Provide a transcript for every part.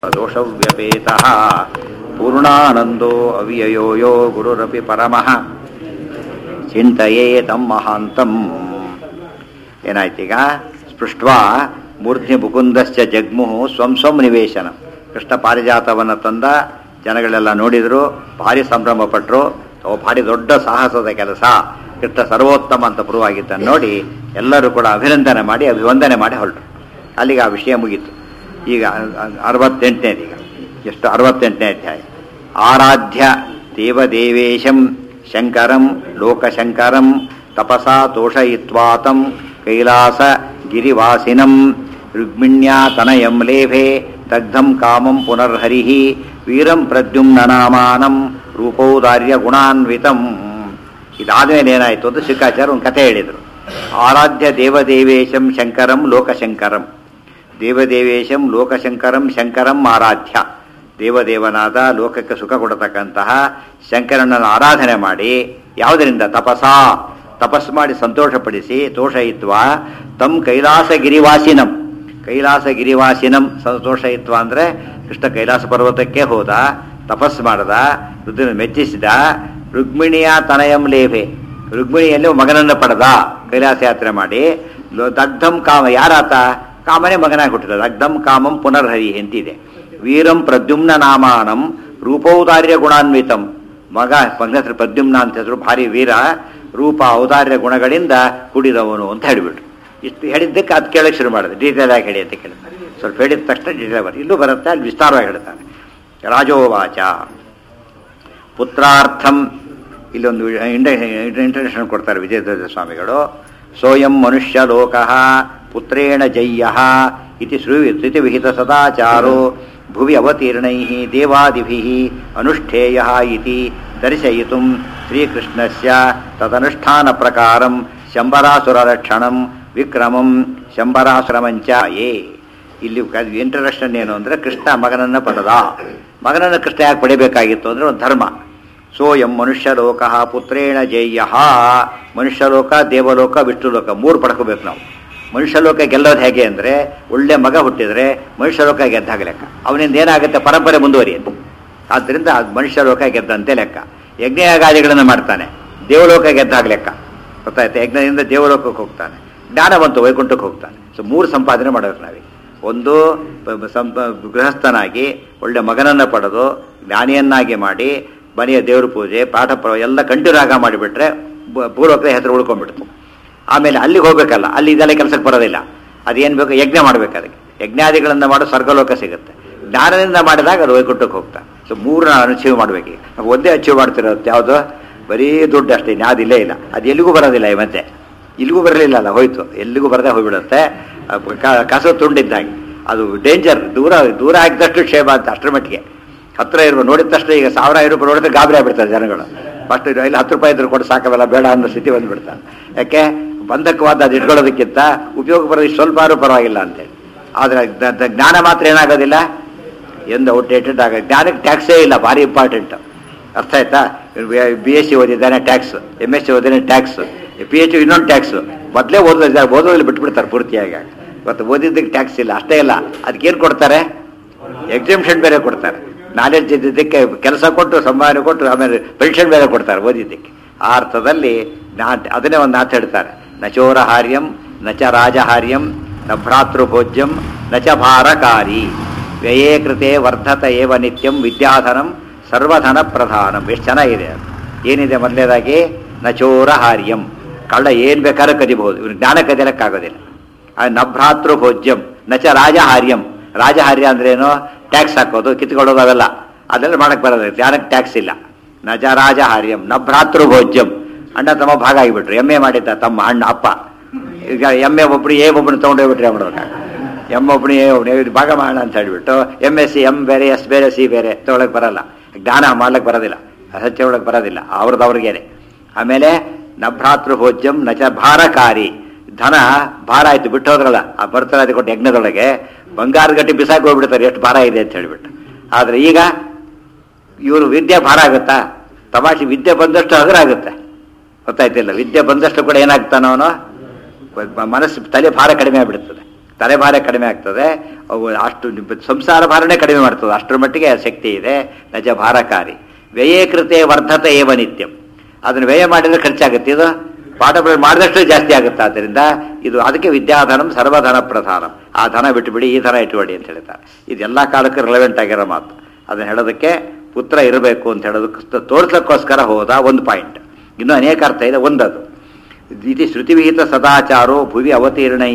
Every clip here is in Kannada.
दोषव्यपेतः पूर्णानन्दो अव्ययो यो गुरुरपि परमः ಚಿಂತೆಯೇ ತಮ್ಮ ಮಹಾಂತಂ ಏನಾಯ್ತೀಗ ಸ್ಪೃಷ್ಟ್ವಾ ಮೂರ್ಧ್ನಿ ಮುಕುಂದಶ್ಚ ಜಗ್ಮುಹು ಸ್ವಂ ಸ್ವಂ ನಿವೇಶನ ಕೃಷ್ಣ ಪಾರಿಜಾತವನ್ನು ತಂದ ಜನಗಳೆಲ್ಲ ನೋಡಿದ್ರು ಭಾರಿ ಸಂಭ್ರಮ ಪಟ್ಟರು ಅವು ಭಾರಿ ದೊಡ್ಡ ಸಾಹಸದ ಕೆಲಸ ಕೃಷ್ಣ ಸರ್ವೋತ್ತಮ ಅಂತ ಪುರುವಾಗಿದ್ದನ್ನು ನೋಡಿ ಎಲ್ಲರೂ ಕೂಡ ಅಭಿನಂದನೆ ಮಾಡಿ ಅಭಿವಂದನೆ ಮಾಡಿ ಹೊರಟರು ಅಲ್ಲಿಗೆ ಆ ವಿಷಯ ಮುಗೀತು ಈಗ ಅರವತ್ತೆಂಟನೇದು ಈಗ ಎಷ್ಟು ಅರವತ್ತೆಂಟನೇ ಅಧ್ಯಾಯ ಆರಾಧ್ಯ ದೇವದೇವೇಶಂ ಶಂಕರಂ ಲೋಕಶಂಕರಂ ತಪಸಾ ತೋಷಯಿತ್ವಾತಂ ಕೈಲಾಸ ಗಿರಿವಾಸಿನಂ ರುಗ್ಮಿಣ್ಯಾತನಯಂ ಲೇಭೆ ದಗ್ಧಂ ಕಾಮಂ ಪುನರ್ಹರಿ ವೀರಂ ಪ್ರದ್ಯುಮ್ನನಾಮಾನಂ ರೂಪೌದಾರ್ಯ ಗುಣಾನ್ವಿತಂ ಇದಾದ್ಮೇಲೆ ಏನಾಯಿತು ಅಂತ ಶಿಕಾಚಾರ್ಯ ಒಂದು ಕಥೆ ಹೇಳಿದರು ಆರಾಧ್ಯ ದೇವದೇವೇಶಂ ಶಂಕರಂ ಲೋಕಶಂಕರಂ ದೇವದೇವೇಶಂ ಲೋಕಶಂಕರಂ ಶಂಕರಂ ಆರಾಧ್ಯ ದೇವದೇವನಾದ ಲೋಕಕ್ಕೆ ಸುಖ ಕೊಡತಕ್ಕಂತಹ ಶಂಕರನನ್ನು ಆರಾಧನೆ ಮಾಡಿ ಯಾವುದರಿಂದ ತಪಸಾ ತಪಸ್ಸು ಮಾಡಿ ಸಂತೋಷಪಡಿಸಿ ತೋಷಯಿತ್ವ ತಮ್ ಕೈಲಾಸ ಗಿರಿವಾಸಿನಂ ಕೈಲಾಸ ಗಿರಿವಾಸಿನಂ ಸಂತೋಷಯಿತ್ವ ಅಂದರೆ ಕೃಷ್ಣ ಕೈಲಾಸ ಪರ್ವತಕ್ಕೆ ಹೋದ ತಪಸ್ಸು ಮಾಡದ ರುದ್ರನ ಮೆಚ್ಚಿಸಿದ ರುಕ್ಮಿಣಿಯ ತನಯಂ ಲೇಭೆ ರುಕ್ಮಿಣಿಯಲ್ಲಿ ಮಗನನ್ನು ಪಡೆದ ಕೈಲಾಸ ಯಾತ್ರೆ ಮಾಡಿ ದಗ್ಧಂ ಕಾಮ ಯಾರಾತ ಕಾಮನೇ ಮಗನಾಗಿ ಹುಟ್ಟಿದ ದಗ್ಧಂ ಕಾಮಂ ಪುನರ್ಹರಿ ಎಂತಿದೆ ವೀರಂ ಪ್ರದ್ಯುಮ್ನ ನಾಮಾನಂ ರೂಪೌದಾರ್ಯ ಗುಣಾನ್ವಿತಂ ಮಗ ಮಗನ ಹೆಸರು ಪ್ರದ್ಯುಮ್ನ ಅಂತ ಹೆಸರು ಭಾರಿ ವೀರ ರೂಪ ಔದಾರ್ಯ ಗುಣಗಳಿಂದ ಕೂಡಿದವನು ಅಂತ ಹೇಳಿಬಿಟ್ರು ಇಷ್ಟು ಹೇಳಿದ್ದಕ್ಕೆ ಅದು ಕೇಳಕ್ಕೆ ಶುರು ಮಾಡಿದೆ ಡೀಟೇಲ್ ಆಗಿ ಹೇಳಿ ಅಂತ ಕೇಳ್ತಾರೆ ಸ್ವಲ್ಪ ಹೇಳಿದ ತಕ್ಷಣ ಡೀಟೇಲ್ ಬರುತ್ತೆ ಇಲ್ಲೂ ಬರುತ್ತೆ ಅಲ್ಲಿ ವಿಸ್ತಾರವಾಗಿ ಹೇಳ್ತಾನೆ ರಾಜೋವಾಚ ಪುತ್ರಾರ್ಥಂ ಇಲ್ಲೊಂದು ಇಂಟರ್ನೇಷನಲ್ ಕೊಡ್ತಾರೆ ವಿಜಯಧ್ವಜ ಸ್ವಾಮಿಗಳು ಸೋಯಂ ಮನುಷ್ಯ ಲೋಕ ಪುತ್ರೇಣ ಜಯ್ಯ ಇತಿ ಶ್ರುತಿ ವಿಹಿತ ಸದಾಚಾರೋ ಭುವಿ ಅವತೀರ್ಣೈ ದೇವಾದಿಭಿ ಅನುಷ್ಠೇಯ ಇತಿ ದರ್ಶಯಿತು ಶ್ರೀಕೃಷ್ಣಸ್ಯ ತದನುಷ್ಠಾನ ಪ್ರಕಾರಂ ಶಂಬರಾಸುರರಕ್ಷಣಂ ವಿಕ್ರಮಂ ಶಂಬರಾಸುರಮಂಚ ಯೇ ಇಲ್ಲಿ ಇಂಟ್ರಡಕ್ಷನ್ ಏನು ಅಂದರೆ ಕೃಷ್ಣ ಮಗನನ್ನು ಪಡೆದ ಮಗನನ್ನು ಕೃಷ್ಣ ಯಾಕೆ ಪಡಿಬೇಕಾಗಿತ್ತು ಅಂದರೆ ಒಂದು ಧರ್ಮ ಸೋಯಂ ಮನುಷ್ಯಲೋಕ ಪುತ್ರೇಣ ಜೇಯ ಮನುಷ್ಯಲೋಕ ದೇವಲೋಕ ವಿಷ್ಣುಲೋಕ ಮೂರು ಪಡ್ಕೋಬೇಕು ನಾವು ಮನುಷ್ಯಲೋಕ ಗೆಲ್ಲೋದು ಹೇಗೆ ಅಂದರೆ ಒಳ್ಳೆ ಮಗ ಹುಟ್ಟಿದರೆ ಮನುಷ್ಯಲೋಕ ಗೆದ್ದಾಗ ಲೆಕ್ಕ ಅವನಿಂದ ಏನಾಗುತ್ತೆ ಪರಂಪರೆ ಮುಂದುವರಿಯುತ್ತೆ ಆದ್ದರಿಂದ ಮನುಷ್ಯಲೋಕ ಗೆದ್ದಂತೆ ಲೆಕ್ಕ ಯಜ್ಞಯಾಗಾದಿಗಳನ್ನು ಮಾಡ್ತಾನೆ ದೇವಲೋಕ ಗೆದ್ದಾಗ ಲೆಕ್ಕ ಗೊತ್ತಾಯ್ತು ಯಜ್ಞದಿಂದ ದೇವಲೋಕಕ್ಕೆ ಹೋಗ್ತಾನೆ ಜ್ಞಾನವಂತ ವೈಕುಂಠಕ್ಕೆ ಹೋಗ್ತಾನೆ ಸೊ ಮೂರು ಸಂಪಾದನೆ ಮಾಡಬೇಕು ನಾವೀಗ ಒಂದು ಸಂಪ ಗೃಹಸ್ಥನಾಗಿ ಒಳ್ಳೆ ಮಗನನ್ನು ಪಡೆದು ಜ್ಞಾನಿಯನ್ನಾಗಿ ಮಾಡಿ ಮನೆಯ ದೇವ್ರ ಪೂಜೆ ಪಾಠ ಪ್ರ ಎಲ್ಲ ಕಂಟಿನ್ಯೂ ಮಾಡಿಬಿಟ್ರೆ ಪೂರ್ವಕ ಹೆಸರು ಉಳ್ಕೊಂಡ್ಬಿಡ್ತು ಆಮೇಲೆ ಅಲ್ಲಿಗೆ ಹೋಗ್ಬೇಕಲ್ಲ ಅಲ್ಲಿ ಇದೆಲ್ಲ ಕೆಲಸಕ್ಕೆ ಬರೋದಿಲ್ಲ ಅದೇನು ಬೇಕು ಯಜ್ಞ ಮಾಡ್ಬೇಕು ಅದಕ್ಕೆ ಯಜ್ಞಾದಿಗಳನ್ನು ಮಾಡೋ ಸ್ವರ್ಗಲೋಕ ಸಿಗುತ್ತೆ ಜ್ಞಾನದಿಂದ ಮಾಡಿದಾಗ ಅದು ವೈಕುಂಠಕ್ಕೆ ಹೋಗ್ತಾ ಸೊ ಮೂರನ್ನ ಅಚೀವ್ ಮಾಡ್ಬೇಕು ನಾವು ಒಂದೇ ಅಚೀವ್ ಮಾಡ್ತಿರೋದು ಯಾವುದು ಬರೀ ದುಡ್ಡು ಅಷ್ಟೇ ಯಾವ್ದು ಇಲ್ಲೇ ಇಲ್ಲ ಅದು ಎಲ್ಲಿಗೂ ಬರೋದಿಲ್ಲ ಈ ಮತ್ತೆ ಇಲ್ಲಿಗೂ ಬರಲಿಲ್ಲ ಅಲ್ಲ ಹೋಯ್ತು ಎಲ್ಲಿಗೂ ಬರದೆ ಹೋಗ್ಬಿಡುತ್ತೆ ಕಸ ತುಂಡಿದ್ದಾಗಿ ಅದು ಡೇಂಜರ್ ದೂರ ದೂರ ಆಗಿದಷ್ಟು ಕ್ಷೇಮ ಅಂತ ಅಷ್ಟರ ಮಟ್ಟಿಗೆ ಹತ್ರ ಇರುವ ನೋಡಿದ ತಕ್ಷಣ ಈಗ ಸಾವಿರ ಐದು ರೂಪಾಯಿ ನೋಡಿದ್ರೆ ಗಾಬರಿ ಆಗ್ಬಿಡ್ತಾರೆ ಜನಗಳು ಫಸ್ಟ್ ಇಲ್ಲಿ ಹತ್ತು ರೂಪಾಯಿ ಇದ್ರು ಕೊಟ್ಟು ಸಾಕವಲ್ಲ ಬೇಡ ಅನ್ನೋ ಸ್ಥಿತಿ ಬಂದ್ಬಿಡ್ತಾರೆ ಯಾಕೆ ಬಂಧಕವಾದ ಅದು ಇಟ್ಕೊಳ್ಳೋದಕ್ಕಿಂತ ಉಪಯೋಗ ಬರೋದು ಸ್ವಲ್ಪ ಆದ್ರೂ ಪರವಾಗಿಲ್ಲ ಅಂತೇಳಿ ಆದರೆ ಜ್ಞಾನ ಮಾತ್ರ ಏನಾಗೋದಿಲ್ಲ ಎಂದು ಔಟ್ಡೇಟೆಡ್ ಆಗ ಜ್ಞಾನಕ್ಕೆ ಟ್ಯಾಕ್ಸೇ ಇಲ್ಲ ಭಾರಿ ಇಂಪಾರ್ಟೆಂಟ್ ಅರ್ಥ ಆಯ್ತಾ ಬಿ ಎಸ್ ಸಿ ಓದಿದ್ದಾನೆ ಟ್ಯಾಕ್ಸ್ ಎಮ್ ಎಸ್ ಸಿ ಓದಿದ್ದಾನೆ ಟ್ಯಾಕ್ಸ್ ಪಿ ಎಚ್ ಇನ್ನೊಂದು ಟ್ಯಾಕ್ಸ್ ಮೊದಲೇ ಓದೋದಿದ್ದಾರೆ ಓದೋದ್ರಲ್ಲಿ ಬಿಟ್ಬಿಡ್ತಾರೆ ಪೂರ್ತಿಯಾಗಿ ಇವತ್ತು ಓದಿದ್ದಕ್ಕೆ ಟ್ಯಾಕ್ಸ್ ಇಲ್ಲ ಅಷ್ಟೇ ಇಲ್ಲ ಅದಕ್ಕೇನು ಕೊಡ್ತಾರೆ ಎಕ್ಸಿಬಿಷನ್ ಬೇರೆ ಕೊಡ್ತಾರೆ ನಾಲೆಡ್ಜ್ ಇದ್ದಿದ್ದಕ್ಕೆ ಕೆಲಸ ಕೊಟ್ಟು ಸಂಭಾವನೆ ಕೊಟ್ಟು ಆಮೇಲೆ ಪೆನ್ಷನ್ ಬೇರೆ ಕೊಡ್ತಾರೆ ಓದಿದ್ದಕ್ಕೆ ಆ ಅರ್ಥದಲ್ಲಿ ನಾ ಅದನ್ನೇ ಒಂದು ಮಾತು ಹೇಳ್ತಾರೆ ನಚೋರ ಹಾರ್ಯಂ ನಚ ರಾಜಹಾರ್ಯಂ ನ ಭ್ರಾತೃಭೋಜ್ಯಂ ನಚ ಭಾರಕಾರಿ ವ್ಯಯೇ ಕೃತೆ ವರ್ಧತ ಏವ ನಿತ್ಯಂ ವಿದ್ಯಾಧನಂ ಸರ್ವಧನ ಪ್ರಧಾನಂ ಎಷ್ಟು ಚೆನ್ನಾಗಿದೆ ಅದು ಏನಿದೆ ಮೊದಲನೇದಾಗಿ ನಚೋರ ಹಾರ್ಯಂ ಕಳ್ಳ ಏನು ಬೇಕಾದ್ರೂ ಕದಿಬಹುದು ಇವ್ನು ಜ್ಞಾನ ಕದಿಯಲಕ್ಕಾಗೋದಿಲ್ಲ ನಭ್ರಾತೃ ಭೋಜ್ಯಂ ನಚ ರಾಜಹಾರ್ಯಂ ರಾಜಹಾರ್ಯ ಅಂದ್ರೇನು ಟ್ಯಾಕ್ಸ್ ಹಾಕೋದು ಕಿತ್ಕೊಳ್ಳೋದು ಅವೆಲ್ಲ ಅದೆಲ್ಲ ಮಾಡಕ್ಕೆ ಬರೋದಿಲ್ಲ ಜ್ಞಾನಕ್ಕೆ ಟ್ಯಾಕ್ಸ್ ಇಲ್ಲ ನಜ ರಾಜಹಾರ್ಯಂ ನಭ್ರಾತೃ ಭೋಜ್ಯಂ ಅಣ್ಣ ತಮ್ಮ ಭಾಗ ಆಗಿಬಿಟ್ರು ಎಮ್ ಎ ಮಾಡಿದ್ದ ತಮ್ಮ ಅಣ್ಣ ಅಪ್ಪ ಈಗ ಎಮ್ ಎ ಒಬ್ಬರು ಎ ಒಬ್ಬನು ತೊಗೊಂಡೋಗ್ಬಿಟ್ರೆ ಮಾಡ್ಬೇಕಾಗ ಎಮ್ ಒಬ್ಬನು ಎ ಒಬ್ಬನು ಭಾಗ ಮಾಡೋಣ ಅಂತ ಹೇಳ್ಬಿಟ್ಟು ಎಮ್ ಎಸ್ ಸಿ ಎಮ್ ಬೇರೆ ಎಸ್ ಬೇರೆ ಸಿ ಬೇರೆ ತೊಗೊಳಕ್ಕೆ ಬರಲ್ಲ ಜ್ಞಾನ ಮಾಡ್ಲಿಕ್ಕೆ ಬರೋದಿಲ್ಲ ಸತ್ಯ ಒಳಗೆ ಬರೋದಿಲ್ಲ ಅವ್ರದ್ದು ಅವ್ರಿಗೇನೆ ಆಮೇಲೆ ನಭ್ರಾತೃ ಭೋಜ್ಯಂ ನಚ ಭಾರಕಾರಿ ಧನ ಭಾರ ಆಯ್ತು ಬಿಟ್ಟು ಹೋದ್ರಲ್ಲ ಆ ಬರ್ತರಾದಿ ಕೊಟ್ಟು ಯಜ್ಞದೊಳಗೆ ಬಂಗಾರ ಗಟ್ಟಿ ಬಿಸಾಕಿ ಹೋಗ್ಬಿಡ್ತಾರೆ ಎಷ್ಟು ಭಾರ ಇದೆ ಅಂತ ಹೇಳ್ಬಿಟ್ಟು ಆದರೆ ಈಗ ಇವರು ವಿದ್ಯೆ ಭಾರ ಆಗುತ್ತಾ ತಮಾಷೆ ವಿದ್ಯೆ ಬಂದಷ್ಟು ಹಗರ ಆಗುತ್ತೆ ಗೊತ್ತಾಯ್ತಿಲ್ಲ ವಿದ್ಯೆ ಬಂದಷ್ಟು ಕೂಡ ಏನಾಗ್ತಾನ ಅವನು ಮನಸ್ಸು ತಲೆ ಭಾರ ಕಡಿಮೆ ಆಗಿಬಿಡ್ತದೆ ತಲೆಭಾರ ಕಡಿಮೆ ಆಗ್ತದೆ ಅವು ಅಷ್ಟು ಸಂಸಾರ ಭಾರನೇ ಕಡಿಮೆ ಮಾಡ್ತದೆ ಅಷ್ಟರ ಮಟ್ಟಿಗೆ ಶಕ್ತಿ ಇದೆ ನಜ ಭಾರಕಾರಿ ವ್ಯಯೇಕೃತೆ ವರ್ಧತೆ ಏವ ನಿತ್ಯಂ ಅದನ್ನು ವ್ಯಯ ಮಾಡಿದ್ರೆ ಖರ್ಚಾಗುತ್ತೆ ಇದು ಪಾಠ ಪ್ರವಚನ ಮಾಡಿದಷ್ಟು ಜಾಸ್ತಿ ಆಗುತ್ತೆ ಆದ್ದರಿಂದ ಇದು ಅದಕ್ಕೆ ವಿದ್ಯಾಧನಂ ಸರ್ವಧನ ಪ್ರಧಾನ ಆ ಧನ ಬಿಟ್ಟುಬಿಡಿ ಈ ಧನ ಇಟ್ಬಿಡಿ ಅಂತ ಹೇಳ್ತಾರೆ ಇದೆಲ್ಲ ಕಾಲಕ್ಕೆ ರಿಲೆವೆಂಟ್ ಆಗಿರೋ ಮಾತು ಅದನ್ನು ಹೇಳೋದಕ್ಕೆ ಪುತ್ರ ಇರಬೇಕು ಅಂತ ಹೇಳೋದಕ್ಕೆ ತೋರಿಸ್ಲಿಕ್ಕೋಸ್ಕರ ಹೋದ ಒಂದು ಪಾಯಿಂಟ್ ಇನ್ನೂ ಅನೇಕ ಅರ್ಥ ಇದೆ ಒಂದದು ಇತಿ ಶ್ರುತಿವಿಹಿತ ಸದಾಚಾರೋ ಭುವಿ ಅವತೀರ್ಣೈ